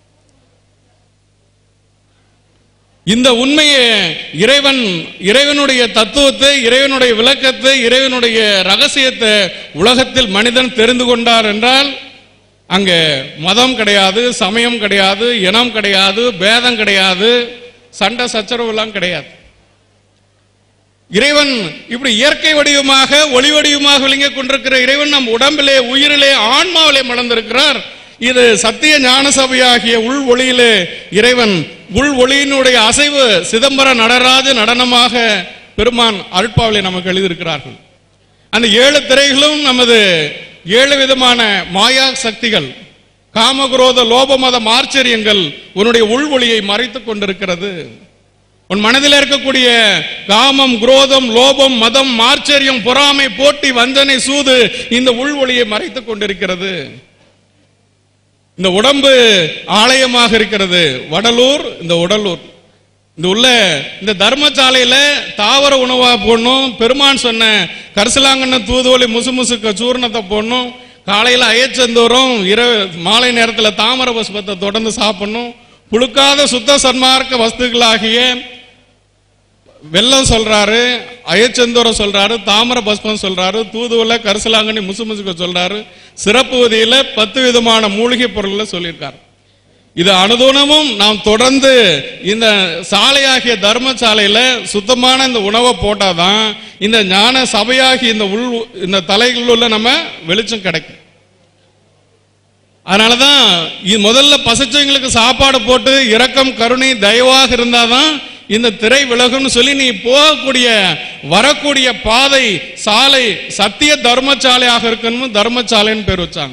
Speaker 6: இந்த உண்மையை இறைவன் இறைவனுடைய தத்துவத்தை இறைவனுடைய விளக்கத்தை இறைவனுடைய ரகசியத்தை உலகத்தில் மனிதன் தெரிந்து கொண்டார் என்றால் அங்க மதம் கிடையாது சமயம் கிடையாது இனம் கிடையாது பேதம் கிடையாது சண்டை சச்சரவுலாம் கிடையாது இறைவன் இப்படி இயற்கை வடிவமாக ஒளி வடிவமாக விளங்கிக் கொண்டிருக்கிற இறைவன் நம் உடம்பிலே உயிரிலே ஆன்மாவிலே மலர்ந்திருக்கிறார் இது சத்திய ஞான சபையாகிய உள் ஒளியிலே இறைவன் உள் ஒளியினுடைய அசைவு சிதம்பர நடராஜ நடனமாக பெருமான் அருட்பாவிலே நமக்கு எழுதியிருக்கிறார்கள் அந்த ஏழு திரைகளும் நமது ஏழு விதமான மாயா சக்திகள் காமகுரோத லோபமத மார்ச்சரியங்கள் உன்னுடைய உள் ஒளியை மறைத்துக் கொண்டிருக்கிறது உன் மனதில் இருக்கக்கூடிய காமம் குரோதம் லோபம் மதம் மார்ச்சரியம் பொறாமை போட்டி வஞ்சனை சூது இந்த உள் ஒளியை மறைத்துக் கொண்டிருக்கிறது இந்த உடம்பு ஆலயமாக இருக்கிறது வடலூர் இந்த உடலூர் இந்த உள்ள இந்த தர்மசாலையில தாவர உணவா போடணும் பெருமான் சொன்ன கரிசலாங்கண்ண தூதுவலி முசுமுசுக்க சூர்ணத்தை போடணும் காலையில அயச்சந்தோறும் இரவு மாலை நேரத்துல தாமர புஷ்பத்தை தொடர்ந்து சாப்பிடணும் புழுக்காத சுத்த சன்மார்க்க வஸ்துக்களாகிய வெள்ளம் சொல்றாரு அயச்சந்தோரம் சொல்றாரு தாமர பஸ்பம் சொல்றாரு தூதுவல கரிசலாங்கண்ணி முசுமுசுக்க சொல்றாரு சிறப்பு விதியில பத்து விதமான மூலிகை பொருள்களை சொல்லியிருக்காரு இது அனுதுணமும் நாம் தொடர்ந்து இந்த சாலையாகிய தர்மசாலையில சுத்தமான இந்த உணவை போட்டாதான் இந்த ஞான சபையாகி இந்த உள் இந்த தலைகளுள்ள நம்ம வெளிச்சம் கிடைக்கும் அதனாலதான் இ- முதல்ல பசிச்சவங்களுக்கு சாப்பாடு போட்டு இரக்கம் கருணை தயவாக இருந்தாதான் இந்த திரை விலகும்னு சொல்லி நீ போகக்கூடிய வரக்கூடிய பாதை சாலை சத்திய தர்மசாலையாக இருக்கணும் தர்மசாலைன்னு பேர் வச்சாங்க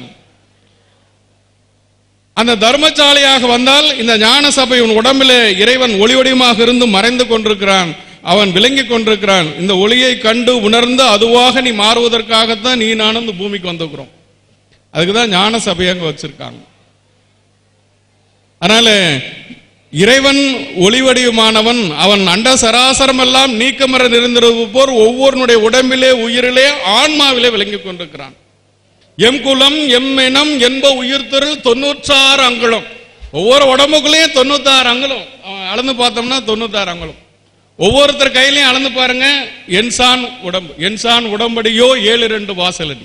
Speaker 6: அந்த தர்மசாலையாக வந்தால் இந்த ஞான சபை உன் உடம்பிலே இறைவன் ஒளி வடிவமாக இருந்து மறைந்து கொண்டிருக்கிறான் அவன் விளங்கிக் கொண்டிருக்கிறான் இந்த ஒளியை கண்டு உணர்ந்து அதுவாக நீ மாறுவதற்காகத்தான் நீ நானும் இந்த பூமிக்கு வந்திருக்கிறோம் அதுக்கு தான் ஞான சபை அங்க வச்சிருக்காங்க அதனால இறைவன் ஒளி வடிவமானவன் அவன் அண்ட சராசரம் எல்லாம் நீக்கமர நிறைந்திருப்பது போர் ஒவ்வொருனுடைய உடம்பிலே உயிரிலே ஆன்மாவிலே விளங்கிக் கொண்டிருக்கிறான் எம் குலம் எம் இனம் என்ப உயிர்த்தொருள் தொண்ணூற்றாறு அங்குலம் ஒவ்வொரு உடம்புக்குள்ளேயும் தொண்ணூத்தாறு அங்குலம் அவன் அளந்து பார்த்தோம்னா தொண்ணூத்தாறு அங்குலம் ஒவ்வொருத்தர் கையிலையும் அளந்து பாருங்க என்சான் உடம்பு என்சான் உடம்படியோ ஏழு ரெண்டு வாசலடி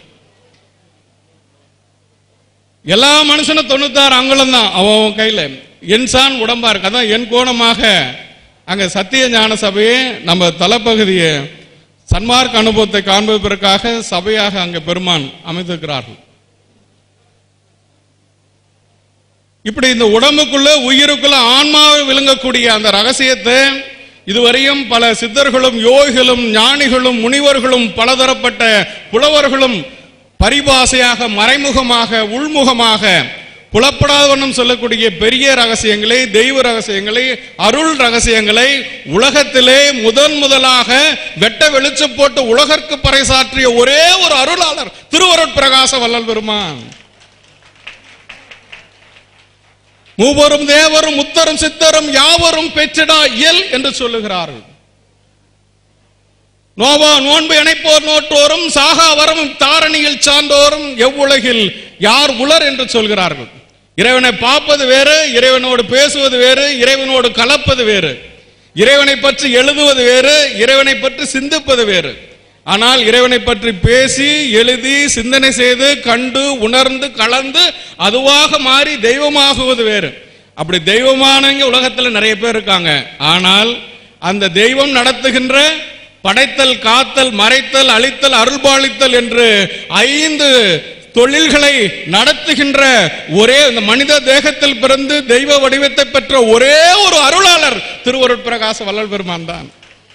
Speaker 6: எல்லா மனுஷனும் தொண்ணூத்தாறு அங்குலம் தான் அவன் அவன் கையில என்சான் உடம்பா இருக்கு அதான் என் கோணமாக அங்க சத்திய ஞான சபையை நம்ம தலைப்பகுதியை சன்மார்க்க அனுபவத்தை காண்பதற்காக சபையாக அங்க பெருமான் அமைத்திருக்கிறார்கள் இப்படி இந்த உடம்புக்குள்ள உயிருக்குள்ள ஆன்மாவை விளங்கக்கூடிய அந்த ரகசியத்தை இதுவரையும் பல சித்தர்களும் யோகிகளும் ஞானிகளும் முனிவர்களும் பலதரப்பட்ட புலவர்களும் பரிபாசையாக மறைமுகமாக உள்முகமாக புலப்படாதவண்ணம் சொல்லக்கூடிய பெரிய ரகசியங்களை தெய்வ ரகசியங்களை அருள் ரகசியங்களை உலகத்திலே முதன் முதலாக வெட்ட வெளிச்சம் போட்டு உலகற்கு பறைசாற்றிய ஒரே ஒரு அருளாளர் திருவருட் பிரகாச வள்ளல் பெருமான் மூவரும் தேவரும் முத்தரும் சித்தரும் யாவரும் பெற்றிடா இயல் என்று சொல்லுகிறார்கள் நோவா நோன்பு இணைப்போர் நோட்டோரும் சாகா வரும் தாரணியில் சார்ந்தோரும் எவ்வுலகில் யார் உலர் என்று சொல்கிறார்கள் இறைவனை பார்ப்பது வேறு இறைவனோடு பேசுவது வேறு இறைவனோடு கலப்பது வேறு இறைவனை பற்றி எழுதுவது வேறு இறைவனை பற்றி சிந்திப்பது வேறு ஆனால் இறைவனை பற்றி பேசி எழுதி சிந்தனை செய்து கண்டு உணர்ந்து கலந்து அதுவாக மாறி தெய்வமாகுவது வேறு அப்படி தெய்வமானவங்க உலகத்துல நிறைய பேர் இருக்காங்க ஆனால் அந்த தெய்வம் நடத்துகின்ற படைத்தல் காத்தல் மறைத்தல் அழித்தல் அருள்பாலித்தல் என்று ஐந்து தொழில்களை நடத்துகின்ற ஒரே இந்த மனித தேகத்தில் பிறந்து தெய்வ வடிவத்தை பெற்ற ஒரே ஒரு அருளாளர் திருவருட்பிரகாச வள்ளல் பெருமான் தான்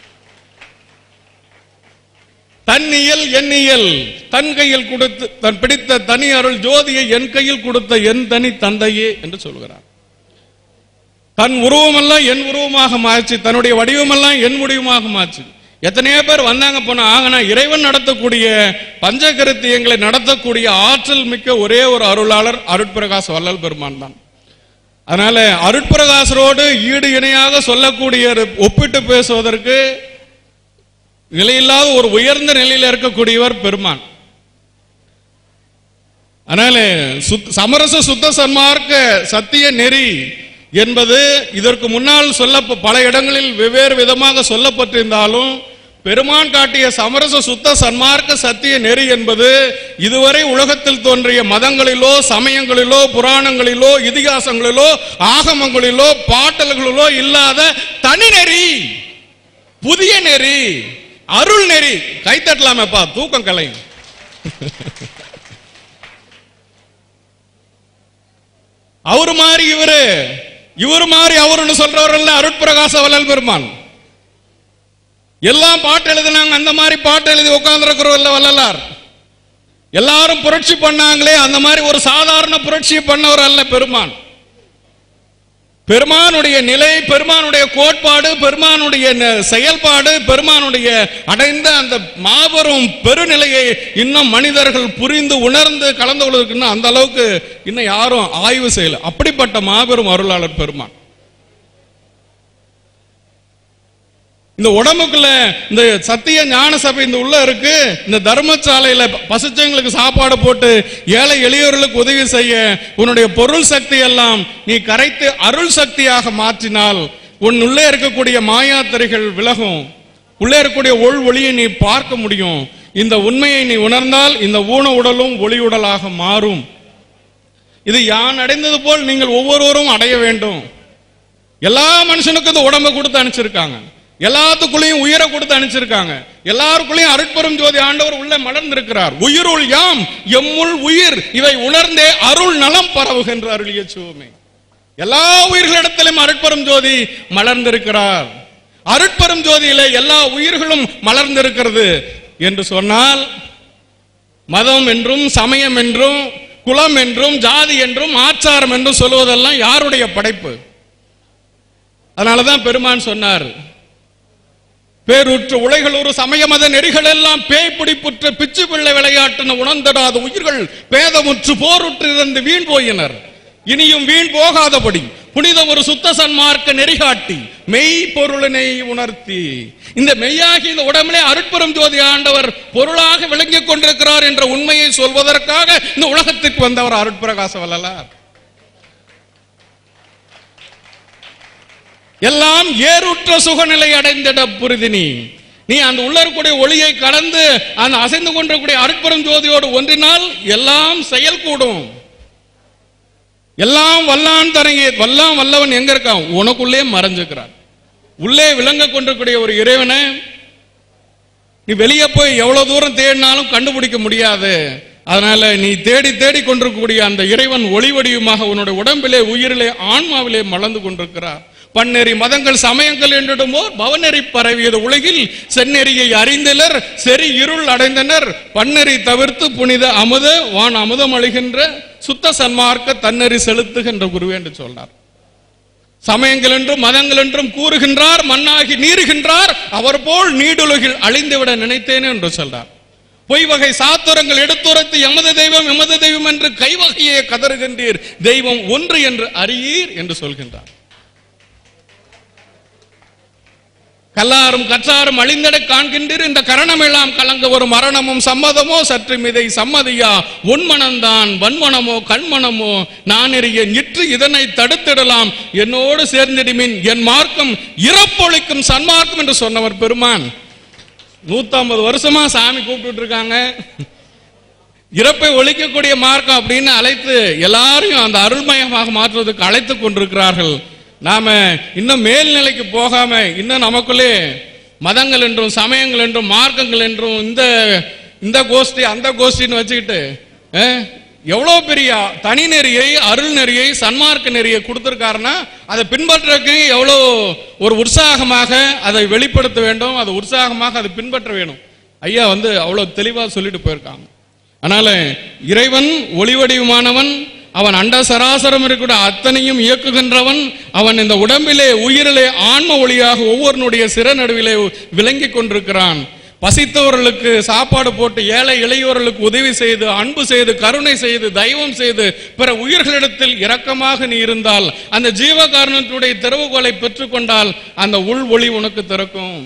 Speaker 6: தன்னியல் எண்ணியல் தன் கையில் கொடுத்து தன் பிடித்த தனி அருள் ஜோதியை என் கையில் கொடுத்த என் தனி தந்தையே என்று சொல்கிறார் தன் உருவமெல்லாம் என் உருவமாக மாற்றி தன்னுடைய வடிவமெல்லாம் என் வடிவமாக மாற்றி எத்தனையோ பேர் வந்தாங்க போனா ஆகனா இறைவன் நடத்தக்கூடிய பஞ்சகருத்தியங்களை நடத்தக்கூடிய ஆற்றல் மிக்க ஒரே ஒரு அருளாளர் அருட்பிரகாச வள்ளல் பெருமான் தான் அதனால அருட்பிரகாசரோடு ஈடு இணையாக சொல்லக்கூடிய ஒப்பிட்டு பேசுவதற்கு நிலையில்லாத ஒரு உயர்ந்த நிலையில் இருக்கக்கூடியவர் பெருமான் அதனால சுத்- சமரச சுத்த சன்மார்க்க சத்திய நெறி என்பது இதற்கு முன்னால் சொல்ல பல இடங்களில் வெவ்வேறு விதமாக சொல்லப்பட்டிருந்தாலும் பெருமான் காட்டிய சமரச சுத்த சன்மார்க்க சத்திய நெறி என்பது இதுவரை உலகத்தில் தோன்றிய மதங்களிலோ சமயங்களிலோ புராணங்களிலோ இதிகாசங்களிலோ ஆகமங்களிலோ பாட்டல்களிலோ இல்லாத தனி நெறி புதிய நெறி அருள் நெறி கைத்தட்டலாமேப்பா தூக்கம் கலையும் அவரு மாதிரி இவரு இவரு மாதிரி அவருன்னு சொல்றவர்கள் அருட்பிரகாச வள்ளல் பெருமான் எல்லாம் பாட்டு எழுதினாங்க அந்த மாதிரி பாட்டு எழுதி உட்கார்ந்துருக்கிறவல்ல வள்ளலார் எல்லாரும் புரட்சி பண்ணாங்களே அந்த மாதிரி ஒரு சாதாரண புரட்சி பண்ணவர் அல்ல பெருமான் பெருமானுடைய நிலை பெருமானுடைய கோட்பாடு பெருமானுடைய ந- செயல்பாடு பெருமானுடைய அடைந்த அந்த மாபெரும் பெருநிலையை இன்னும் மனிதர்கள் புரிந்து உணர்ந்து கலந்து கொள்வதற்கு அந்த அளவுக்கு இன்னும் யாரும் ஆய்வு செய்யல அப்படிப்பட்ட மாபெரும் அருளாளர் பெருமான் இந்த உடம்புக்குள்ள இந்த சத்திய ஞான சபை இந்த உள்ள இருக்கு இந்த தர்மசாலையில பசுச்சவங்களுக்கு சாப்பாடு போட்டு ஏழை எளியோர்களுக்கு உதவி செய்ய உன்னுடைய பொருள் சக்தி எல்லாம் நீ கரைத்து அருள் சக்தியாக மாற்றினால் உன் உள்ளே இருக்கக்கூடிய மாயாத்திரைகள் விலகும் உள்ளே இருக்கக்கூடிய ஒள் ஒளியை நீ பார்க்க முடியும் இந்த உண்மையை நீ உணர்ந்தால் இந்த ஊன உடலும் ஒளி உடலாக மாறும் இது யான் அடைந்தது போல் நீங்கள் ஒவ்வொருவரும் அடைய வேண்டும் எல்லா மனுஷனுக்கும் இந்த உடம்பை கொடுத்து அனுப்பிச்சிருக்காங்க எல்லாத்துக்குள்ளேயும் உயிரை கொடுத்து அனுப்பிச்சிருக்காங்க எல்லாருக்குள்ளேயும் அருட்பெரும் ஜோதி ஆண்டவர் உள்ள மலர்ந்திருக்கிறார் உயிருள் யாம் எம்முள் உயிர் இவை உணர்ந்தே அருள் நலம் பரவுகின்ற அருளிய சிவமே எல்லா உயிர்களிடத்திலும் அருட்பெரும் ஜோதி மலர்ந்திருக்கிறார் அருட்பெரும் ஜோதியிலே எல்லா உயிர்களும் மலர்ந்திருக்கிறது என்று சொன்னால் மதம் என்றும் சமயம் என்றும் குலம் என்றும் ஜாதி என்றும் ஆச்சாரம் என்றும் சொல்வதெல்லாம் யாருடைய படைப்பு அதனாலதான் பெருமான் சொன்னார் பேருற்று உலகில் ஒரு சமய மத நெறிகள் எல்லாம் பேய் பிடிப்புற்ற பிச்சு பிள்ளை விளையாட்டுன உணர்ந்திடாத உயிர்கள் பேதமுற்று போருற்று இருந்து வீண் போயினர் இனியும் வீண் போகாதபடி புனித ஒரு சுத்த சன்மார்க்க நெறிகாட்டி மெய் பொருளினை உணர்த்தி இந்த மெய்யாகி இந்த உடம்பிலே அருட்பெரும் ஜோதி ஆண்டவர் பொருளாக விளங்கிக் கொண்டிருக்கிறார் என்ற உண்மையை சொல்வதற்காக இந்த உலகத்திற்கு வந்தவர் அருட்பிரகாச வல்லலார் எல்லாம் ஏறுற்ற சுகநிலை அடைந்திட புரிதினி நீ அந்த உள்ள இருக்கக்கூடிய ஒளியை கலந்து அந்த அசைந்து கொண்டிருக்கக்கூடிய அருட்பெரும் ஜோதியோடு ஒன்றினால் எல்லாம் செயல்கூடும் எல்லாம் வல்லான் தரங்கே வல்லாம் வல்லவன் எங்க இருக்கான் உனக்குள்ளே மறைஞ்சுக்கிறான் உள்ளே விளங்க கொண்டிருக்கக்கூடிய ஒரு இறைவனை நீ வெளியே போய் எவ்வளவு தூரம் தேடினாலும் கண்டுபிடிக்க முடியாது அதனால நீ தேடி தேடி கொண்டிருக்கக்கூடிய அந்த இறைவன் ஒளி வடிவமாக உன்னுடைய உடம்பிலே உயிரிலே ஆன்மாவிலே மலர்ந்து கொண்டிருக்கிறார் பன்னெறி மதங்கள் சமயங்கள் என்றிடுமோ பவநெறி பரவியது உலகில் செந்நெறியை அறிந்தனர் செறி இருள் அடைந்தனர் பன்னெறி தவிர்த்து புனித அமுத வான் அமுதம் அழிகின்ற சுத்த சன்மார்க்க தன்னெறி செலுத்துகின்ற குருவே என்று சொல்றார் சமயங்கள் என்றும் மதங்கள் என்றும் கூறுகின்றார் மண்ணாகி நீருகின்றார் அவர் போல் நீடுலகில் அழிந்துவிட நினைத்தேன் என்று சொல்றார் பொய் வகை சாத்துரங்கள் எடுத்துரைத்து எமது தெய்வம் எமது தெய்வம் என்று கைவகையே கதறுகின்றீர் தெய்வம் ஒன்று என்று அறியீர் என்று சொல்கின்றார் கல்லாரும் கற்றாரும் அழிந்தட காண்கின்றீர் இந்த கரணம் எல்லாம் கலங்க ஒரு மரணமும் சம்மதமோ சற்று மிதை சம்மதியா உன்மனம்தான் வன்மனமோ கண்மனமோ நான் எறிய நிற்று இதனை தடுத்திடலாம் என்னோடு சேர்ந்திடுமின் என் மார்க்கம் இறப்பொழிக்கும் சன்மார்க்கம் என்று சொன்னவர் பெருமான் நூத்தம்பது வருஷமா சாமி கூப்பிட்டு இருக்காங்க இறப்பை ஒழிக்கக்கூடிய மார்க்கம் அப்படின்னு அழைத்து எல்லாரையும் அந்த அருள்மயமாக மாற்றுவதற்கு அழைத்து கொண்டிருக்கிறார்கள் நாம இன்னும் மேல்நிலைக்கு போகாம இன்னும் நமக்குள்ளே மதங்கள் என்றும் சமயங்கள் என்றும் மார்க்கங்கள் என்றும் இந்த இந்த கோஷ்டி அந்த கோஷ்டின்னு வச்சுக்கிட்டு அஹ், எவ்வளவு பெரிய தனி நெறியை அருள் நெறியை சன்மார்க்க நெறியை கொடுத்திருக்காருன்னா அதை பின்பற்றக்கு எவ்வளோ ஒரு உற்சாகமாக அதை வெளிப்படுத்த வேண்டும் அதை உற்சாகமாக அதை பின்பற்ற வேணும் ஐயா வந்து அவ்வளவு தெளிவா சொல்லிட்டு போயிருக்காங்க அதனால இறைவன் ஒளிவடிவமானவன் அவன் அண்ட சராசரம் இருக்கிற அத்தனையும் இயக்குகின்றவன் அவன் இந்த உடம்பிலே உயிரிலே ஆன்ம ஒளியாக ஒவ்வொருனுடைய சிற நடுவிலே விளங்கிக் கொண்டிருக்கிறான் பசித்தவர்களுக்கு சாப்பாடு போட்டு ஏழை இளையோர்களுக்கு உதவி செய்து அன்பு செய்து கருணை செய்து தெய்வம் செய்து பிற உயிர்களிடத்தில் இரக்கமாக நீ இருந்தால் அந்த ஜீவ காரணத்துடைய திறவுகோலை பெற்றுக்கொண்டால் அந்த உள் ஒளி உனக்கு திறக்கும்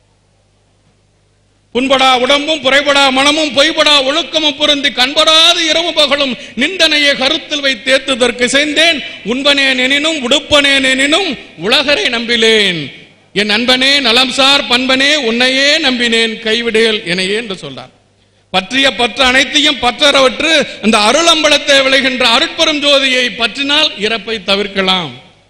Speaker 6: புண்படா உடம்பும் புறைபடா மனமும் பொய்படா ஒழுக்கமும் பொருந்தி கண்படாது இரவு பகலும் நிந்தனையை கருத்தில் வைத்தேத்துதற்கு செய்தேன் உண்பனேன் எனினும் உடுப்பனேன் எனினும் உலகரை நம்பிலேன் என் நண்பனே நலம்சார் பண்பனே உன்னையே நம்பினேன் கைவிடேல் எனையே என்று சொல்றார் பற்றிய பற்று அனைத்தையும் பற்றறவற்று அந்த அருளம்பலத்தை விளைகின்ற அருட்பெரும் ஜோதியை பற்றினால் இறப்பை தவிர்க்கலாம்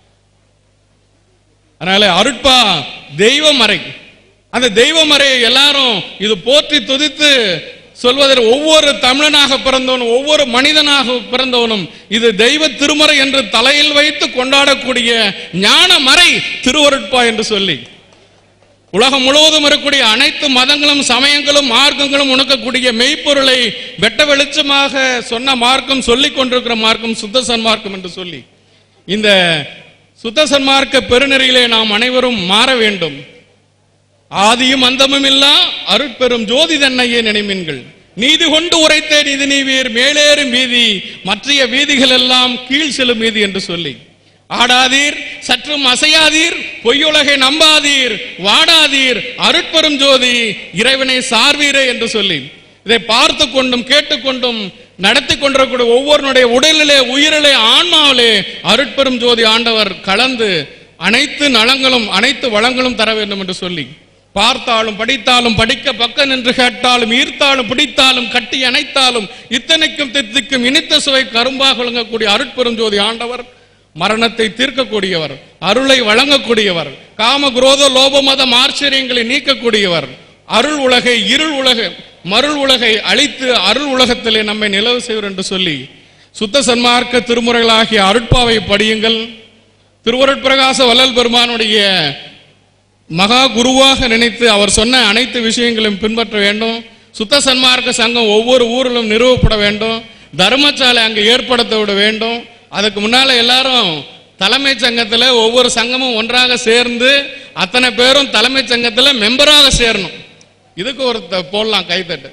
Speaker 6: அதனால அருட்பா தெய்வமறை அந்த தெய்வமறையை எல்லாரும் இது போற்றி துதித்து சொல்வதற்கு ஒவ்வொரு தமிழனாக பிறந்தவனும் ஒவ்வொரு மனிதனாக பிறந்தவனும் இது தெய்வ திருமறை என்று தலையில் வைத்து கொண்டாடக்கூடிய ஞான மறை திருவருட்பா என்று சொல்லி உலகம் முழுவதும் இருக்கக்கூடிய அனைத்து மதங்களும் சமயங்களும் மார்க்கங்களும் உணக்கக்கூடிய மெய்ப்பொருளை வெட்ட வெளிச்சமாக சொன்ன மார்க்கம் சொல்லிக் கொண்டிருக்கிற மார்க்கம் சுத்த சன்மார்க்கம் என்று சொல்லி இந்த சுத்த சன்மார்க்க பெருநெறியிலே நாம் அனைவரும் மாற வேண்டும் ஆதியும் அந்தமும் இல்லா அருட்பெரும் ஜோதி தன்னையே நினைமீன்கள் நீதி கொண்டு உரைத்தே நீதி நீவீர் மேலேறும் வீதி மற்றைய வீதிகள் எல்லாம் கீழ் செல்லும் வீதி என்று சொல்லி ஆடாதீர் சற்றும் அசையாதீர் பொய்யுலகை நம்பாதீர் வாடாதீர் அருட்பெரும் ஜோதி இறைவனை சார்வீரே என்று சொல்லி இதை பார்த்து கொண்டும் கேட்டுக்கொண்டும் நடத்தி கொண்டிருக்கூடிய ஒவ்வொருனுடைய உடலிலே உயிரிலே ஆன்மாவிலே அருட்பெரும் ஜோதி ஆண்டவர் கலந்து அனைத்து நலங்களும் அனைத்து வளங்களும் தர வேண்டும் என்று சொல்லி பார்த்தாலும் படித்தாலும் படிக்க பக்கம் நின்று கேட்டாலும் ஈர்த்தாலும் பிடித்தாலும் கட்டி அணைத்தாலும் இத்தனைக்கும் தித்திக்கும் இனித்த சுவை கரும்பாக விளங்கக்கூடிய அருட்பெரும் ஜோதி ஆண்டவர் மரணத்தை தீர்க்கக்கூடியவர் அருளை வழங்கக்கூடியவர் காம குரோத லோபமத ஆச்சரியங்களை நீக்கக்கூடியவர் அருள் உலகை இருள் உலக மருள் உலகை அழித்து அருள் உலகத்திலே நம்மை நிலவு செய்வர் என்று சொல்லி சுத்த சன்மார்க்க திருமுறைகளாகிய அருட்பாவை படியுங்கள் திருவருட்பிரகாச வள்ளல் பெருமானுடைய மகா குருவாக நினைத்து அவர் சொன்ன அனைத்து விஷயங்களையும் பின்பற்ற வேண்டும் சுத்த சன்மார்க்க சங்கம் ஒவ்வொரு ஊரிலும் நிறுவப்பட வேண்டும் தர்மசாலை அங்கு ஏற்படுத்த விட வேண்டும் அதுக்கு முன்னால எல்லாரும் தலைமைச் சங்கத்துல ஒவ்வொரு சங்கமும் ஒன்றாக சேர்ந்து அத்தனை பேரும் தலைமைச் சங்கத்துல மெம்பராக சேரணும் இதுக்கு ஒரு த- போடலாம் கைத்தட்டு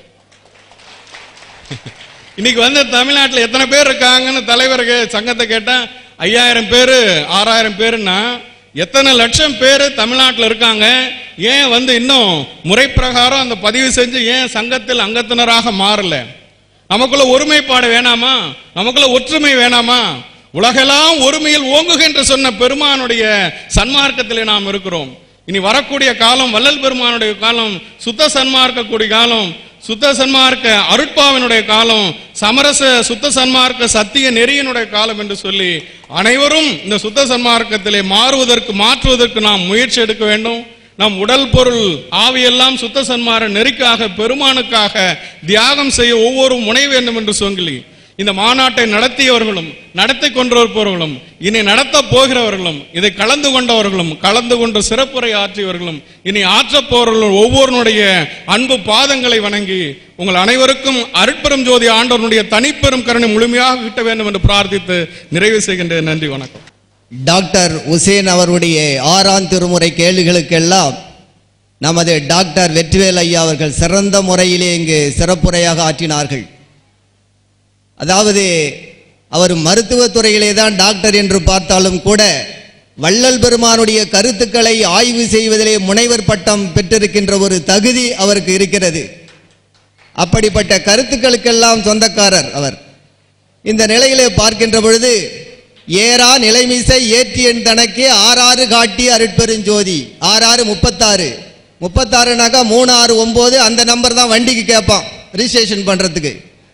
Speaker 6: இன்னைக்கு வந்து தமிழ்நாட்டில் எத்தனை பேர் இருக்காங்கன்னு தலைவருக்கு சங்கத்தை கேட்டா ஐயாயிரம் பேர் ஆறாயிரம் பேருன்னா எத்தனை லட்சம் பேர் தமிழ்நாட்டில் இருக்காங்க ஏன் வந்து இன்னும் முறை பிரகாரம் அந்த பதிவு செஞ்சு ஏன் சங்கத்தில் அங்கத்தினராக மாறல நமக்குள்ள ஒருமைப்பாடு வேணாமா நமக்குள்ள ஒற்றுமை வேணாமா உலகெல்லாம் ஒருமையில் ஓங்குகின்ற சொன்ன பெருமானுடைய சன்மார்க்கத்திலே நாம் இருக்கிறோம் இனி வரக்கூடிய காலம் வள்ளல் பெருமானுடைய காலம் சுத்த சன்மார்க்க கூடிய காலம் சுத்த சன்மார்க்க அருட்பாவினுடைய காலம் சமரச சுத்த சன்மார்க்க சத்திய நெறியினுடைய காலம் என்று சொல்லி அனைவரும் இந்த சுத்த சன்மார்க்கத்திலே மாறுவதற்கு மாற்றுவதற்கு நாம் முயற்சி எடுக்க வேண்டும் நம் உடல் பொருள் ஆவியெல்லாம் சுத்த சன்மார நெறிக்காக பெருமானுக்காக தியாகம் செய்ய ஒவ்வொரு முனை வேண்டும் என்று சொல்லி இந்த மாநாட்டை நடத்தியவர்களும் நடத்தி கொண்டிருப்பவர்களும் இனி நடத்த போகிறவர்களும் இதை கலந்து கொண்டவர்களும் கலந்து கொண்டு சிறப்புரை ஆற்றியவர்களும் இனி ஆற்றப் போறவர்களும் ஒவ்வொருனுடைய அன்பு பாதங்களை வணங்கி உங்கள் அனைவருக்கும் அருட்பெரும் ஜோதி ஆண்டவனுடைய தனிப்பெரும் கருணை முழுமையாக கிட்ட வேண்டும் என்று பிரார்த்தித்து நிறைவு செய்கின்றேன் நன்றி வணக்கம்
Speaker 4: டாக்டர் உசேன் அவருடைய ஆறாம் திருமுறை கேள்விகளுக்கெல்லாம் நமது டாக்டர் வெற்றிவேல் ஐயா அவர்கள் சிறந்த முறையிலே இங்கு சிறப்புரையாக ஆற்றினார்கள் அதாவது அவர் மருத்துவத் துறையிலே தான் டாக்டர் என்று பார்த்தாலும் கூட வள்ளல் பெருமானுடைய கருத்துக்களை ஆய்வு செய்வதிலே முனைவர் பட்டம் பெற்றிருக்கின்ற ஒரு தகுதி அவருக்கு இருக்கிறது அப்படிப்பட்ட கருத்துக்களுக்கெல்லாம் சொந்தக்காரர் அவர் இந்த நிலையிலே பார்க்கின்ற பொழுது ஏறா நிலைமிசை ஏற்றியன் தனக்கே ஆறாறு காட்டி அருட்பெருஞ்சோதி ஆறாறு முப்பத்தாறு முப்பத்தாறுனாக்கா மூணு ஆறு ஒம்பது அந்த நம்பர் தான் வண்டிக்கு கேட்பான் ரிஜிஸ்ட்ரேஷன் பண்ணுறதுக்கு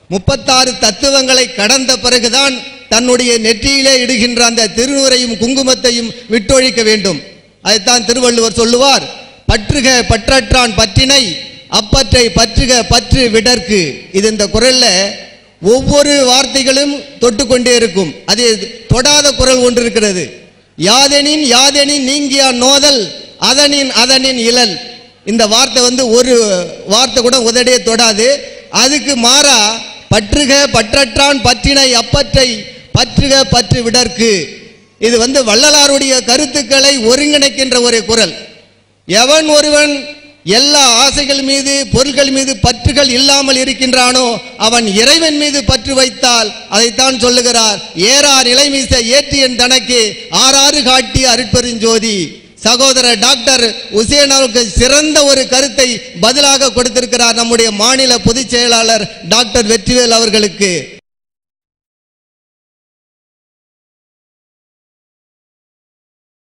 Speaker 4: முப்பத்தாறு தத்துவங்களை கடந்த பிறகுதான் தன்னுடைய நெற்றியிலே இடுகின்ற அந்த திருநுரையும் குங்குமத்தையும் விட்டொழிக்க வேண்டும் அதைத்தான் திருவள்ளுவர் சொல்லுவார் பற்றுக பற்றற்றான் பற்றினை அப்பற்றை பற்றுக பற்று விடற்கு இது இந்த குரல்ல ஒவ்வொரு வார்த்தைகளும் தொட்டுக்கொண்டே இருக்கும் அது தொடாத குரல் ஒன்று இருக்கிறது யாதெனின் யாதெனின் நீங்கிய நோதல் அதனின் அதனின் இழல் இந்த வார்த்தை வந்து ஒரு வார்த்தை கூட உதடியே தொடாது அதுக்கு மாறா பற்றுக பற்றற்றான் பற்றினை அப்பற்றை பற்றுக பற்று விடற்கு இது வந்து வள்ளலாருடைய கருத்துக்களை ஒருங்கிணைக்கின்ற ஒரு குரல் எவன் ஒருவன் எல்லா ஆசைகள் மீது பொருள்கள் மீது பற்றுகள் இல்லாமல் இருக்கின்றானோ அவன் இறைவன் மீது பற்று வைத்தால் அதைத்தான் சொல்லுகிறார் ஏறார் இளைமீச ஏற்றியன் தனக்கு ஆறாறு காட்டி அருட்பெருஞ்சோதி சகோதரர் டாக்டர் உசேன் அவருக்கு சிறந்த ஒரு கருத்தை பதிலாக கொடுத்திருக்கிறார் நம்முடைய மாநில பொதுச் செயலாளர் டாக்டர் வெற்றிவேல் அவர்களுக்கு